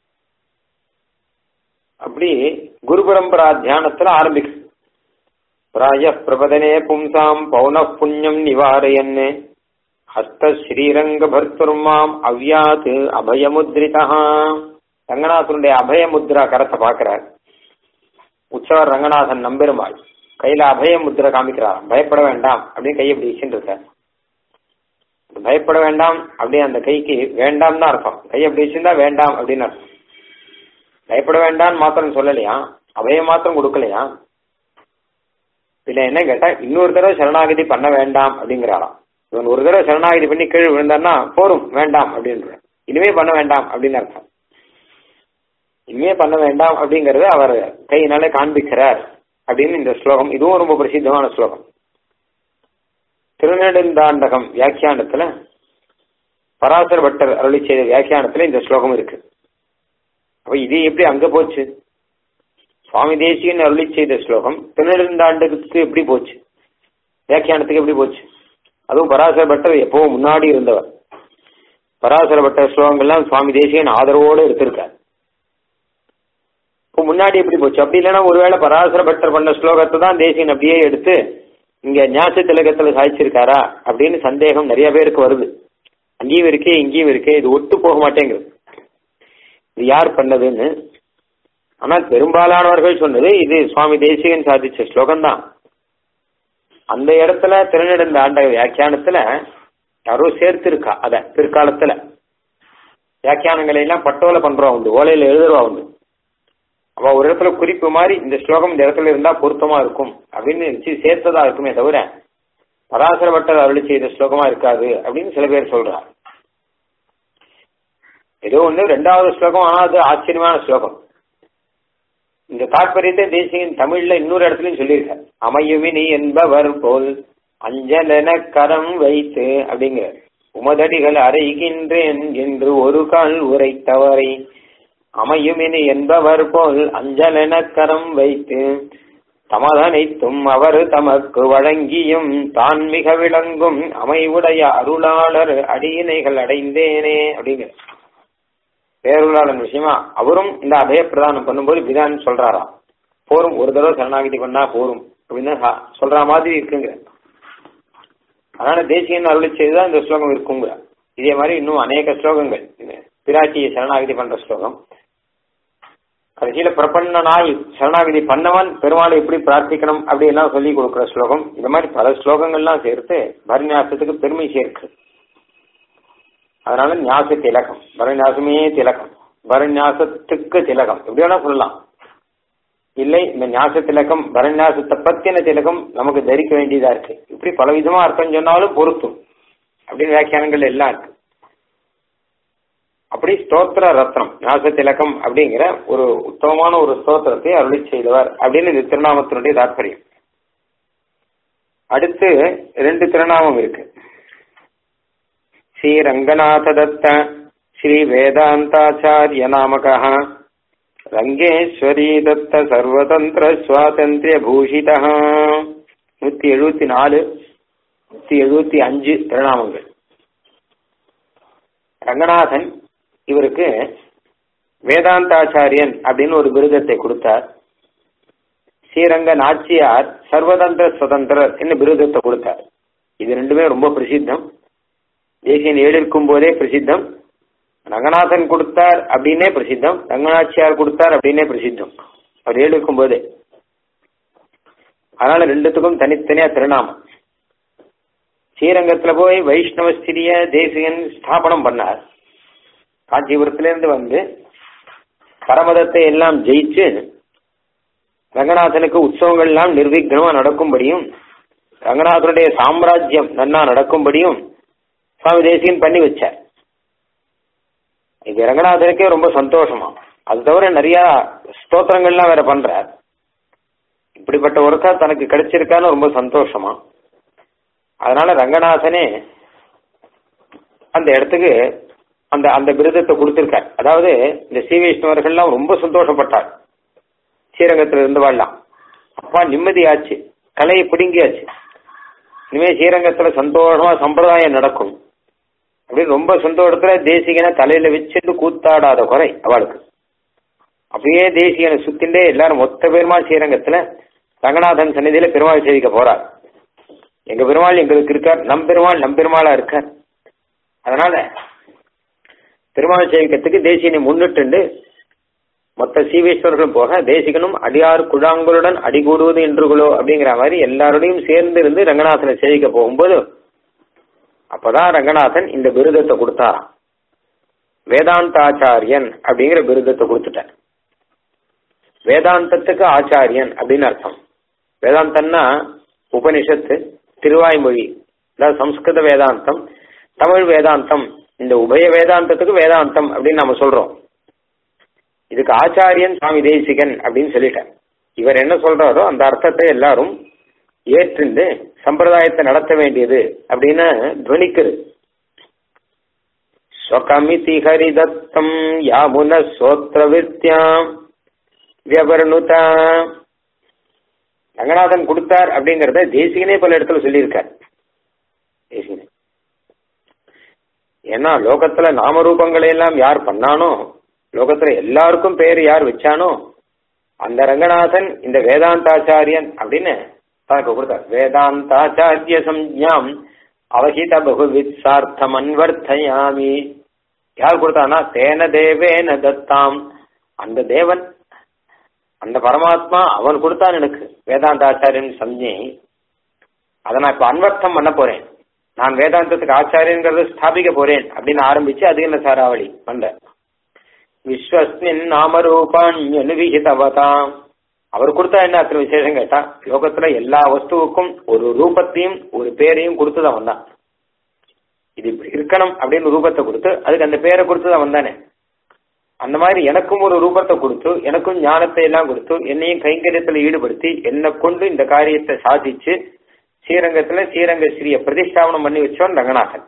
S1: அப்படி குரு பரம்பரா தியானத்துல ஆரம்பிக்கும் பிராய பிரபதனே பும்சாம் பௌன புண்ணியம் நிவாரயன்னு ஹஸ்த ஸ்ரீரங்க பர்த்துர்மாம் அவ்யாத் அபயமுத்ரிதா ரங்கநாதனுடைய அபயமுத்ரா கரத்தை பார்க்கிறார் உற்சவர் ரங்கநாதன் நம்பெருமாள் கையில அபய முத்திரை காமிக்கிறார் பயப்பட வேண்டாம் அப்படின்னு கையை இப்படி வச்சுட்டு இருக்கார் பயப்பட வேண்டாம் அப்படி அந்த கைக்கு வேண்டாம் தான் அர்த்தம் கையை அப்படி வச்சிருந்தா வேண்டாம் அப்படின்னு அர்த்தம் பயப்பட வேண்டாம் மாத்திரம் சொல்லலையா அபயம் மாத்திரம் கொடுக்கலையா இதுல என்ன கேட்டா இன்னொரு தடவை சரணாகதி பண்ண வேண்டாம் அப்படிங்கிறாராம் இவன் ஒரு தடவை சரணாகதி பண்ணி கீழ் விழுந்தான்னா போரும் வேண்டாம் அப்படின்ற இனிமே பண்ண வேண்டாம் அப்படின்னு அர்த்தம் இனிமே பண்ண வேண்டாம் அப்படிங்கறத அவர் கையினாலே காண்பிக்கிறார் அப்படின்னு இந்த ஸ்லோகம் இதுவும் ரொம்ப பிரசித்தமான ஸ்லோகம் திருநெடுந்தாண்டகம் வியாக்கியானத்துல பராசர பட்டர் அருளி செய்த வியாக்கியானத்துல இந்த ஸ்லோகம் இருக்கு அப்ப இது எப்படி அங்க போச்சு சுவாமி தேசியன் அருளி செய்த ஸ்லோகம் திருநெடுந்தாண்டகத்துக்கு எப்படி போச்சு வியாக்கியானத்துக்கு எப்படி போச்சு அதுவும் பராசர பட்டர் எப்பவும் முன்னாடி இருந்தவர் பராசர பட்டர் ஸ்லோகங்கள்லாம் சுவாமி தேசியன் ஆதரவோடு எடுத்திருக்கார் இப்போ முன்னாடி எப்படி போச்சு அப்படி இல்லைன்னா ஒருவேளை பராசர பட்டர் பண்ண ஸ்லோகத்தை தான் தேசியன் அப்படியே எடுத்து இங்க ஞாச திலகத்துல சாதிச்சிருக்காரா அப்படின்னு சந்தேகம் நிறைய பேருக்கு வருது அங்கேயும் இருக்கே இங்கேயும் இருக்கே இது ஒட்டு போக மாட்டேங்குது இது யார் பண்ணதுன்னு ஆனால் பெரும்பாலானவர்கள் சொன்னது இது சுவாமி தேசிகன் சாதிச்ச ஸ்லோகம் தான் அந்த இடத்துல திருநெடுந்த ஆண்ட வியாக்கியானத்துல யாரோ சேர்த்திருக்கா அத பிற்காலத்துல வியாக்கியானங்களை எல்லாம் பட்டோல பண்றவா உண்டு ஓலையில எழுதுறவா உண்டு அவ ஒரு இடத்துல குறிப்பு மாதிரி இந்த ஸ்லோகம் இந்த இடத்துல இருந்தா பொருத்தமா இருக்கும் அப்படின்னு நினைச்சு சேர்த்ததா இருக்குமே தவிர பராசர பட்டர் அருளி செய்த ஸ்லோகமா இருக்காது அப்படின்னு சில பேர் சொல்றா ஏதோ ஒண்ணு ரெண்டாவது ஸ்லோகம் ஆனா அது ஆச்சரியமான ஸ்லோகம் இந்த தாற்பயத்தை தேசியன் தமிழ்ல இன்னொரு இடத்துலயும் சொல்லியிருக்க அமையுவினி என்பவர் போல் அஞ்சலென கரம் வைத்து அப்படிங்கிற உமதடிகள் அறைகின்றேன் என்று ஒரு கால் உரைத்தவரை அமையுமினி என்பவர் போல் அஞ்சலென கரம் வைத்து தமதனைத்தும் அவர் தமக்கு வழங்கியும் தான் மிக விளங்கும் அமைவுடைய அருளாளர் அடியினைகள் அடைந்தேனே அப்படிங்கிற பேருளாளன் விஷயமா அவரும் இந்த அபய பிரதானம் பண்ணும்போது விதான் சொல்றாராம் போரும் ஒரு தடவை சரணாகிதி பண்ணா போரும் அப்படின்னு சொல்ற மாதிரி இருக்குங்க அதனால தேசியன் அருளி செய்துதான் இந்த ஸ்லோகம் இருக்குங்க இதே மாதிரி இன்னும் அநேக ஸ்லோகங்கள் பிராட்டியை சரணாகிதி பண்ற ஸ்லோகம் கடைசியில பிரபன்னனாய் சரணாகிதி பண்ணவன் பெருமாளை எப்படி பிரார்த்திக்கணும் அப்படி எல்லாம் சொல்லி கொடுக்குற ஸ்லோகம் இந்த மாதிரி பல ஸ்லோகங்கள்லாம் சேர்த்து பரநியாசத்துக்கு பெருமை சேர்க்கு அதனால ஞாச திலகம் பரநியாசமே திலகம் பரநியாசத்துக்கு திலகம் எப்படி வேணா சொல்லலாம் இல்லை இந்த ஞாச திலகம் பரநியாசத்தை பத்தின திலகம் நமக்கு தரிக்க வேண்டியதா இருக்கு இப்படி பல விதமா அர்த்தம் சொன்னாலும் பொருத்தும் அப்படின்னு வியாக்கியானங்கள் எல்லாம் இருக்கு அப்படி ஸ்தோத்திர ரத்னம் ஞாச திலகம் அப்படிங்கிற ஒரு உத்தமமான ஒரு ஸ்தோத்திரத்தை அருளி செய்தவர் அப்படின்னு இது திருநாமத்தினுடைய தாற்பயம் அடுத்து ரெண்டு திருநாமம் இருக்கு ஸ்ரீ ரங்கநாத தத்த ஸ்ரீ வேதாந்தாச்சாரிய நாமக ரங்கேஸ்வரி தத்த சர்வதந்திர சுவாதந்திரிய பூஷித நூத்தி எழுபத்தி நாலு நூத்தி எழுபத்தி அஞ்சு திருநாமங்கள் ரங்கநாதன் இவருக்கு வேதாந்தாச்சாரியன் அப்படின்னு ஒரு விருதத்தை கொடுத்தார் ஸ்ரீரங்க நாச்சியார் சர்வதந்திர சுதந்திரர் என்ன விருதத்தை கொடுத்தார் இது ரெண்டுமே ரொம்ப பிரசித்தம் தேசியன் ஏழிருக்கும் போதே பிரசித்தம் ரங்கநாதன் கொடுத்தார் அப்படின்னே பிரசித்தம் ரங்கநாச்சியார் கொடுத்தார் அப்படின்னே பிரசித்தம் அவர் ஏழிருக்கும் போதே அதனால ரெண்டுத்துக்கும் தனித்தனியா திருநாமம் ஸ்ரீரங்கத்துல போய் வைஷ்ணவஸ்திரிய தேசியன் ஸ்தாபனம் பண்ணார் காஞ்சிபுரத்திலிருந்து வந்து பரமதத்தை எல்லாம் ஜெயிச்சு ரங்கநாதனுக்கு உற்சவங்கள் எல்லாம் நிர்விக்னமா நடக்கும்படியும் ரங்கநாதனுடைய சாம்ராஜ்யம் நன்னா நடக்கும்படியும் சுவாமி தேசியன் பண்ணி வச்சார் இது ரங்கநாதனுக்கே ரொம்ப சந்தோஷமா அது தவிர நிறைய ஸ்தோத்திரங்கள்லாம் வேற பண்றார் இப்படிப்பட்ட ஒருக்கா தனக்கு கிடைச்சிருக்கான்னு ரொம்ப சந்தோஷமா அதனால ரங்கநாதனே அந்த இடத்துக்கு அந்த அந்த விருதத்தை கொடுத்திருக்கார் அதாவது இந்த ஸ்ரீ வைஷ்ணவர்கள்லாம் ரொம்ப சந்தோஷப்பட்டார் ஸ்ரீரங்கத்தில் இருந்து வாழலாம் அப்பா நிம்மதியாச்சு கலையை பிடுங்கியாச்சு இனிமே ஸ்ரீரங்கத்துல சந்தோஷமா சம்பிரதாயம் நடக்கும் அப்படின்னு ரொம்ப சந்தோஷத்துல தேசிகனை தலையில வச்சுட்டு கூத்தாடாத குறை அவளுக்கு அப்படியே தேசிகனை சுத்திண்டே எல்லாரும் மொத்த பெருமா ஸ்ரீரங்கத்துல ரங்கநாதன் சன்னிதியில பெருமாள் சேவிக்க போறார் எங்க பெருமாள் எங்களுக்கு இருக்கார் நம் பெருமாள் நம் பெருமாளா இருக்கார் அதனால பெருமாள் சேவிக்கத்துக்கு தேசியனை முன்னிட்டு மொத்த சீவேஸ்வரர்களும் போக தேசிகனும் அடியார் குழாங்களுடன் அடிகூடுவது என்றுகளோ அப்படிங்கிற மாதிரி எல்லாரோடையும் சேர்ந்து இருந்து ரங்கநாதனை சேவிக்க போகும்போது அப்பதான் ரங்கநாதன் இந்த விருதத்தை கொடுத்தாராம் வேதாந்தாச்சாரியன் அப்படிங்கிற விருதத்தை கொடுத்துட்டார் வேதாந்தத்துக்கு ஆச்சாரியன் அப்படின்னு அர்த்தம் வேதாந்தம்னா உபனிஷத்து திருவாய்மொழி அதாவது சம்ஸ்கிருத வேதாந்தம் தமிழ் வேதாந்தம் இந்த உபய வேதாந்தத்துக்கு வேதாந்தம் அப்படின்னு நம்ம சொல்றோம் இதுக்கு ஆச்சாரியன் சுவாமி தேசிகன் அப்படின்னு சொல்லிட்டார் இவர் என்ன சொல்றாரோ அந்த அர்த்தத்தை எல்லாரும் ஏற்றிருந்து சம்பிரதாயத்தை நடத்த வேண்டியது அப்படின்னு துவனிக்குது ஸ்வகமிதி ஹரிதத்தம் யாமுன சோத்திர வித்யாம் வியபர்ணுதா ரங்கநாதன் கொடுத்தார் அப்படிங்கறத தேசிகனே பல இடத்துல சொல்லியிருக்கார் தேசிகனே ஏன்னா லோகத்துல நாமரூபங்களை எல்லாம் யார் பண்ணானோ லோகத்துல எல்லாருக்கும் பேர் யார் வச்சானோ அந்த ரங்கநாதன் இந்த வேதாந்தாச்சாரியன் அப்படின்னு தனக்கு கொடுத்தார் வேதாந்தாச்சாரிய சம்ஞாம் அவஹித பகுவித் சார்த்தம் அன்வர்த்தயாமி யார் கொடுத்தானா தேன தேவேன தத்தாம் அந்த தேவன் அந்த பரமாத்மா அவன் கொடுத்தான் எனக்கு வேதாந்தாச்சாரியன் சம்ஞை அதை நான் இப்ப அன்வர்த்தம் பண்ண போறேன் நான் வேதாந்தத்துக்கு ஆச்சாரியங்கிறத ஸ்தாபிக்க போறேன் அப்படின்னு ஆரம்பிச்சு அது என்ன சாராவளி வந்த விஸ்வஸ்மின் நாமரூபாண்யனுவிகிதவதாம் அவர் கொடுத்தா என்ன அத்தனை விசேஷம் கேட்டா லோகத்துல எல்லா வஸ்துவுக்கும் ஒரு ரூபத்தையும் ஒரு பேரையும் கொடுத்துதான் வந்தான் இது இப்படி இருக்கணும் அப்படின்னு ரூபத்தை கொடுத்து அதுக்கு அந்த பேரை கொடுத்துதான் வந்தானே அந்த மாதிரி எனக்கும் ஒரு ரூபத்தை கொடுத்து எனக்கும் ஞானத்தை எல்லாம் கொடுத்து என்னையும் கைங்கரியத்துல ஈடுபடுத்தி என்னை கொண்டு இந்த காரியத்தை சாதிச்சு ஸ்ரீரங்கத்துல ஸ்ரீரங்க ஸ்ரீய பிரதிஷ்டாபனம் பண்ணி வச்சோம் ரங்கநாதன்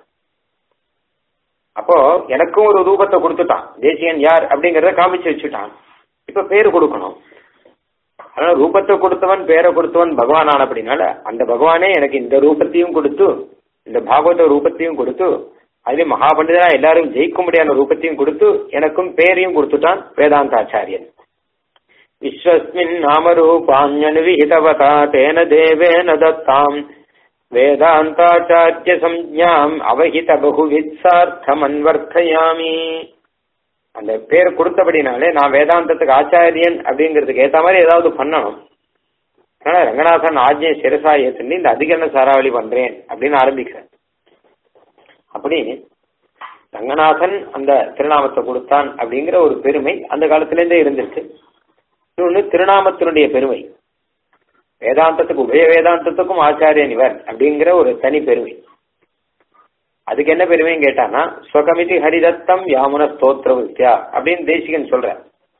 S1: அப்போ எனக்கும் ஒரு ரூபத்தை கொடுத்துட்டான் தேசியன் யார் அப்படிங்கறத காமிச்சு வச்சுட்டான் இப்ப பேரு கொடுக்கணும் அதனால ரூபத்தை கொடுத்தவன் பேரை கொடுத்தவன் பகவான் ஆன அப்படின்னால அந்த பகவானே எனக்கு இந்த ரூபத்தையும் கொடுத்து இந்த பாகவத ரூபத்தையும் கொடுத்து அதுல மகாபண்டிதனா எல்லாரும் ஜெயிக்க முடியாத ரூபத்தையும் கொடுத்து எனக்கும் பேரையும் கொடுத்துட்டான் வேதாந்தாச்சாரியன் விஸ்வஸ்மின் நாமரூபாண்யனுவிஹிதவதா தேன தேவேன தத்தாம் வேதாந்தாச்சாரிய சஞ்ஞாம் அவஹித பகுவித்சார்த்தம் அன்வர்த்தயாமி அந்த பேர் கொடுத்தபடினாலே நான் வேதாந்தத்துக்கு ஆச்சாரியன் அப்படிங்கிறதுக்கு ஏத்த மாதிரி ஏதாவது பண்ணணும் அதனால ரங்கநாதன் ஆஜ்ய சிரசா ஏத்துன்னு இந்த அதிகரண சாராவளி பண்றேன் அப்படின்னு ஆரம்பிக்கிறேன் அப்படி ரங்கநாதன் அந்த திருநாமத்தை கொடுத்தான் அப்படிங்கிற ஒரு பெருமை அந்த காலத்துல இருந்தே இருந்திருக்கு இன்னொன்னு திருநாமத்தினுடைய பெருமை வேதாந்தத்துக்கு உபய வேதாந்தத்துக்கும் ஆச்சாரியன் இவர் அப்படிங்கிற ஒரு தனி பெருமை அதுக்கு என்ன பெருமைன்னு கேட்டானா ஸ்வகமிதி ஹரிதத்தம் யாமுன ஸ்தோத்திர வித்யா அப்படின்னு தேசிகன் சொல்ற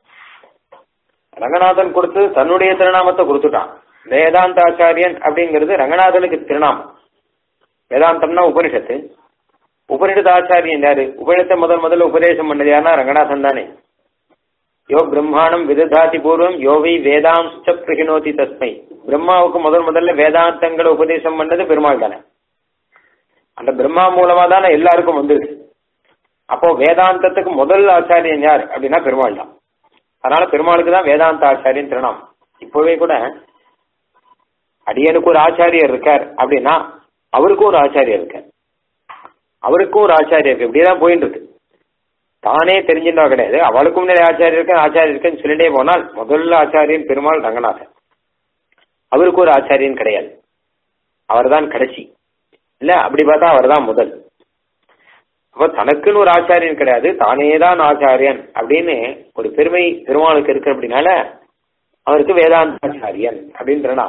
S1: ரங்கநாதன் கொடுத்து தன்னுடைய திருநாமத்தை கொடுத்துட்டான் வேதாந்தாச்சாரியன் அப்படிங்கிறது ரங்கநாதனுக்கு திருநாமம் வேதாந்தம்னா உபனிஷத்து உபனிஷத் ஆச்சாரியன் யாரு உபனிஷத்தை முதல் முதல்ல உபதேசம் பண்ணது யாருன்னா ரங்கநாதன் தானே யோ பிரம்மாணம் விததாதி பூர்வம் யோவை வேதாம்ச பிரகினோதி தஸ்மை பிரம்மாவுக்கு முதல் முதல்ல வேதாந்தங்களை உபதேசம் பண்ணது பெருமாள் தானே அந்த பிரம்மா மூலமா தானே எல்லாருக்கும் வந்தது அப்போ வேதாந்தத்துக்கு முதல் ஆச்சாரியன் யார் அப்படின்னா பெருமாள் தான் அதனால பெருமாளுக்கு தான் வேதாந்த ஆச்சாரியன் திருநாம் இப்பவே கூட அடியனுக்கு ஒரு ஆச்சாரியர் இருக்கார் அப்படின்னா அவருக்கும் ஒரு ஆச்சாரியர் இருக்கார் அவருக்கும் ஒரு ஆச்சாரியர் இருக்கு இப்படிதான் போயிட்டு இருக்கு தானே தெரிஞ்சிருந்தா கிடையாது அவளுக்கும் முன்னாடி ஆச்சாரியர் இருக்கு ஆச்சாரியர் இருக்குன்னு சொல்லிட்டே போனால் முதல்ல ஆச்சாரியன் பெருமாள் ரங்கநாதன் அவருக்கு ஒரு ஆச்சாரியன் கிடையாது அவர்தான் கடைசி இல்ல அப்படி பார்த்தா அவர் தான் முதல் அப்ப தனக்குன்னு ஒரு ஆச்சாரியன் கிடையாது தானே தான் ஆச்சாரியன் அப்படின்னு ஒரு பெருமை பெருமாளுக்கு இருக்கு அப்படின்னால அவருக்கு வேதாந்தாச்சாரியன் அப்படின்றனா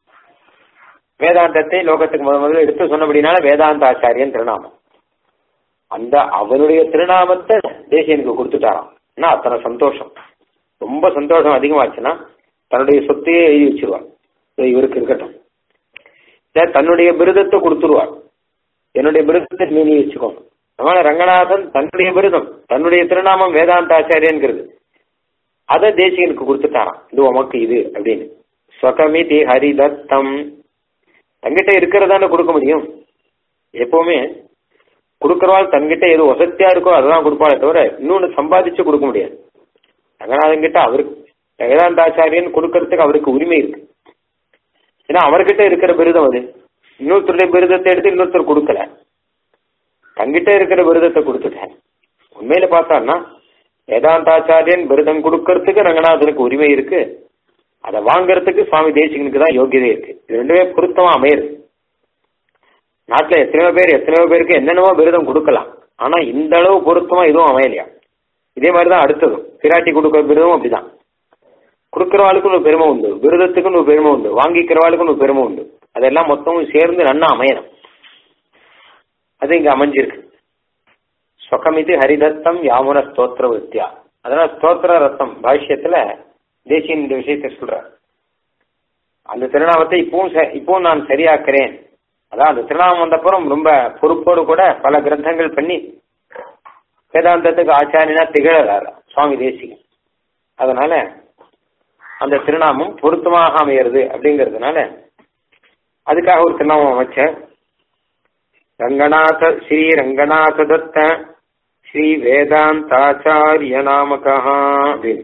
S1: வேதாந்தத்தை லோகத்துக்கு முத முதல்ல எடுத்து சொன்னபடினால வேதாந்த ஆச்சாரியன் திருநாமம் அந்த அவனுடைய திருநாமத்தை தேசியனுக்கு கொடுத்துட்டாராம் ஏன்னா அத்தனை சந்தோஷம் ரொம்ப சந்தோஷம் அதிகமாச்சுன்னா தன்னுடைய சொத்தையே எழுதி வச்சிருவார் இவருக்கு இருக்கட்டும் இல்ல தன்னுடைய விருதத்தை கொடுத்துருவார் என்னுடைய விருதத்தை நீ வச்சுக்கோ அதனால ரங்கநாதன் தன்னுடைய விருதம் தன்னுடைய திருநாமம் வேதாந்த ஆச்சாரியன்கிறது அதை தேசியனுக்கு கொடுத்துட்டாராம் இது உமக்கு இது அப்படின்னு ஸ்வகமிதி ஹரிதத்தம் தங்கிட்ட இருக்கிறதான கொடுக்க முடியும் எப்பவுமே கொடுக்கறவாள் தன்கிட்ட எது வசதியா இருக்கோ அதெல்லாம் கொடுப்பாளே தவிர இன்னொன்னு சம்பாதிச்சு கொடுக்க முடியாது ரங்கநாதன் கிட்ட அவருக்கு வேதாந்தாச்சாரியன் கொடுக்கறதுக்கு அவருக்கு உரிமை இருக்கு ஏன்னா அவர்கிட்ட இருக்கிற விருதம் அது இன்னொருத்தருடைய விருதத்தை எடுத்து இன்னொருத்தர் கொடுக்கல தங்கிட்ட இருக்கிற விருதத்தை கொடுத்துட்டேன் உண்மையில பார்த்தான்னா வேதாந்தாச்சாரியன் விருதம் கொடுக்கறதுக்கு ரங்கநாதனுக்கு உரிமை இருக்கு அதை வாங்கறதுக்கு சுவாமி தேசிகனுக்கு தான் யோகியதை இருக்கு இது ரெண்டுமே பொருத்தமா அமையுது நாட்டுல எத்தனையோ பேர் எத்தனையோ பேருக்கு என்னென்னவோ விருதம் கொடுக்கலாம் ஆனா இந்த அளவு பொருத்தமா இதுவும் அமையலையா இதே மாதிரிதான் அடுத்ததும் பிராட்டி கொடுக்குற விருதம் அப்படிதான் கொடுக்கறவாளுக்கு ஒரு பெருமை உண்டு விருதத்துக்கு ஒரு பெருமை உண்டு வாங்கிக்கிறவாளுக்கு ஒரு பெருமை உண்டு அதெல்லாம் மொத்தமும் சேர்ந்து நன்னா அமையணும் அது இங்க அமைஞ்சிருக்கு சொகமிதி ஹரிதத்தம் யாமுன ஸ்தோத்திர வித்யா அதனால ஸ்தோத்திர ரத்தம் பாஷ்யத்துல தேசியன் இந்த விஷயத்தை சொல்ற அந்த திருநாமத்தை இப்பவும் இப்பவும் நான் சரியாக்குறேன் அதான் அந்த திருநாமம் வந்தப்புறம் ரொம்ப பொறுப்போடு கூட பல கிரந்தங்கள் பண்ணி வேதாந்தத்துக்கு ஆச்சாரியனா திகழறார் சுவாமி தேசிகன் அதனால அந்த திருநாமம் பொருத்தமாக அமையிறது அப்படிங்கிறதுனால அதுக்காக ஒரு திருநாமம் அமைச்சேன் ரங்கநாத ஸ்ரீ ரங்கநாத தத்த ஸ்ரீ வேதாந்தாச்சாரிய நாமகா அப்படின்னு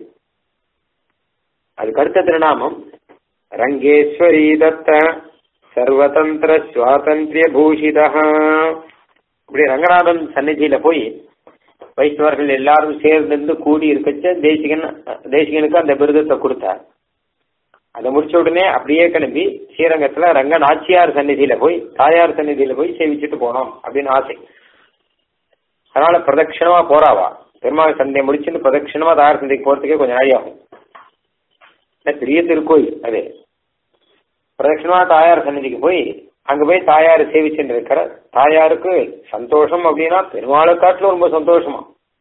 S1: அதுக்கு அடுத்த திருநாமம் ரங்கேஸ்வரி தத்த சர்வதந்திர சுவாதந்திரிய பூஷிதா இப்படி ரங்கநாதன் சன்னிதியில போய் வைஷ்ணவர்கள் எல்லாரும் சேர்ந்து கூடி இருக்கச்ச தேசிகன் தேசிகனுக்கு அந்த விருதத்தை கொடுத்தார் அதை முடிச்ச உடனே அப்படியே கிளம்பி ஸ்ரீரங்கத்துல ரங்க நாச்சியார் சந்நிதியில போய் தாயார் சந்நிதியில போய் சேவிச்சுட்டு போனோம் அப்படின்னு ஆசை அதனால பிரதட்சிணமா போறாவா பெருமாள் சந்தையை முடிச்சுட்டு பிரதட்சிணமா தாயார் சந்தைக்கு போறதுக்கே கொஞ்சம் நாளி ஆகும் பெரிய திருக்கோயில் அது பிரதட்சிணமா தாயார் சந்நிதிக்கு போய் அங்க போய் தாயார் சேவிச்சுட்டு இருக்கிற தாயாருக்கு சந்தோஷம் அப்படின்னா பெருமாளை காட்டிலும் ரொம்ப சந்தோஷமா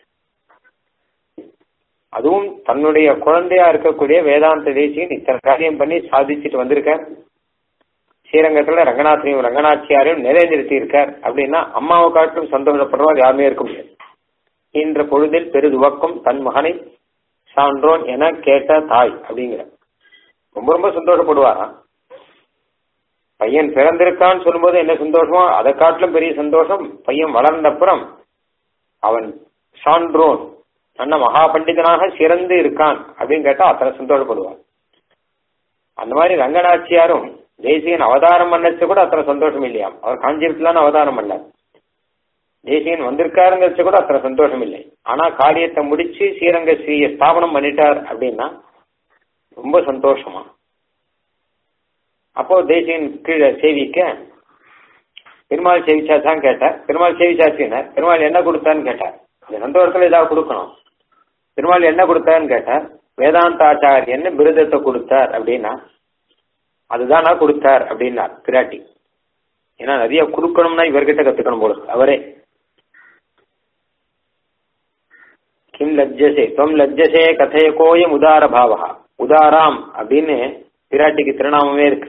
S1: அதுவும் தன்னுடைய குழந்தையா இருக்கக்கூடிய வேதாந்த தேசியன் இத்தனை காரியம் பண்ணி சாதிச்சுட்டு வந்திருக்கார் ஸ்ரீரங்கத்துல ரங்கநாதனையும் ரங்கநாச்சியாரையும் நிலைநிறுத்தி இருக்கார் அப்படின்னா அம்மாவை காட்டிலும் சந்தோஷப்படுறவர் யாருமே இருக்க முடியாது இன்ற பொழுதில் பெருதுவக்கம் தன் மகனை சான்றோன் என கேட்ட தாய் அப்படிங்கிற ரொம்ப ரொம்ப சந்தோஷப்படுவாராம் பையன் பிறந்திருக்கான்னு சொல்லும்போது என்ன சந்தோஷமோ அதை காட்டிலும் பெரிய சந்தோஷம் பையன் வளர்ந்த அப்புறம் அவன் சான்றோன் நல்ல மகா பண்டிதனாக சிறந்து இருக்கான் அப்படின்னு கேட்டா அத்தனை சந்தோஷப்படுவான் அந்த மாதிரி ரங்கநாச்சியாரும் தேசியன் அவதாரம் பண்ணச்சு கூட அத்தனை சந்தோஷம் இல்லையாம் அவர் காஞ்சிபுரத்துலான்னு அவதாரம் பண்ணார் தேசியன் வந்திருக்காருங்கிறச்ச கூட அத்தனை சந்தோஷம் இல்லை ஆனா காரியத்தை முடிச்சு ஸ்ரீரங்க ஸ்ரீய ஸ்தாபனம் பண்ணிட்டார் அப்படின்னா ரொம்ப சந்தோஷமா அப்போ தேசியன் கீழே சேவிக்க பெருமாள் சேவிச்சா தான் கேட்டார் பெருமாள் சேவிச்சாச்சுன்னா பெருமாள் என்ன கொடுத்தான்னு கேட்டார் இந்த சந்தோஷத்துல ஏதாவது கொடுக்கணும் பெருமாள் என்ன கொடுத்தாருன்னு கேட்டார் வேதாந்தாச்சாரியன்னு பிருதத்தை கொடுத்தார் அப்படின்னா அதுதானா கொடுத்தார் அப்படின்னார் பிராட்டி ஏன்னா நிறைய கொடுக்கணும்னா இவர்கிட்ட கத்துக்கணும் போல அவரே கிம் லஜ்ஜசே தொம் லஜ்ஜசே கதைய கோயம் உதார பாவா உதாராம் அப்படின்னு பிராட்டிக்கு திருநாமமே இருக்கு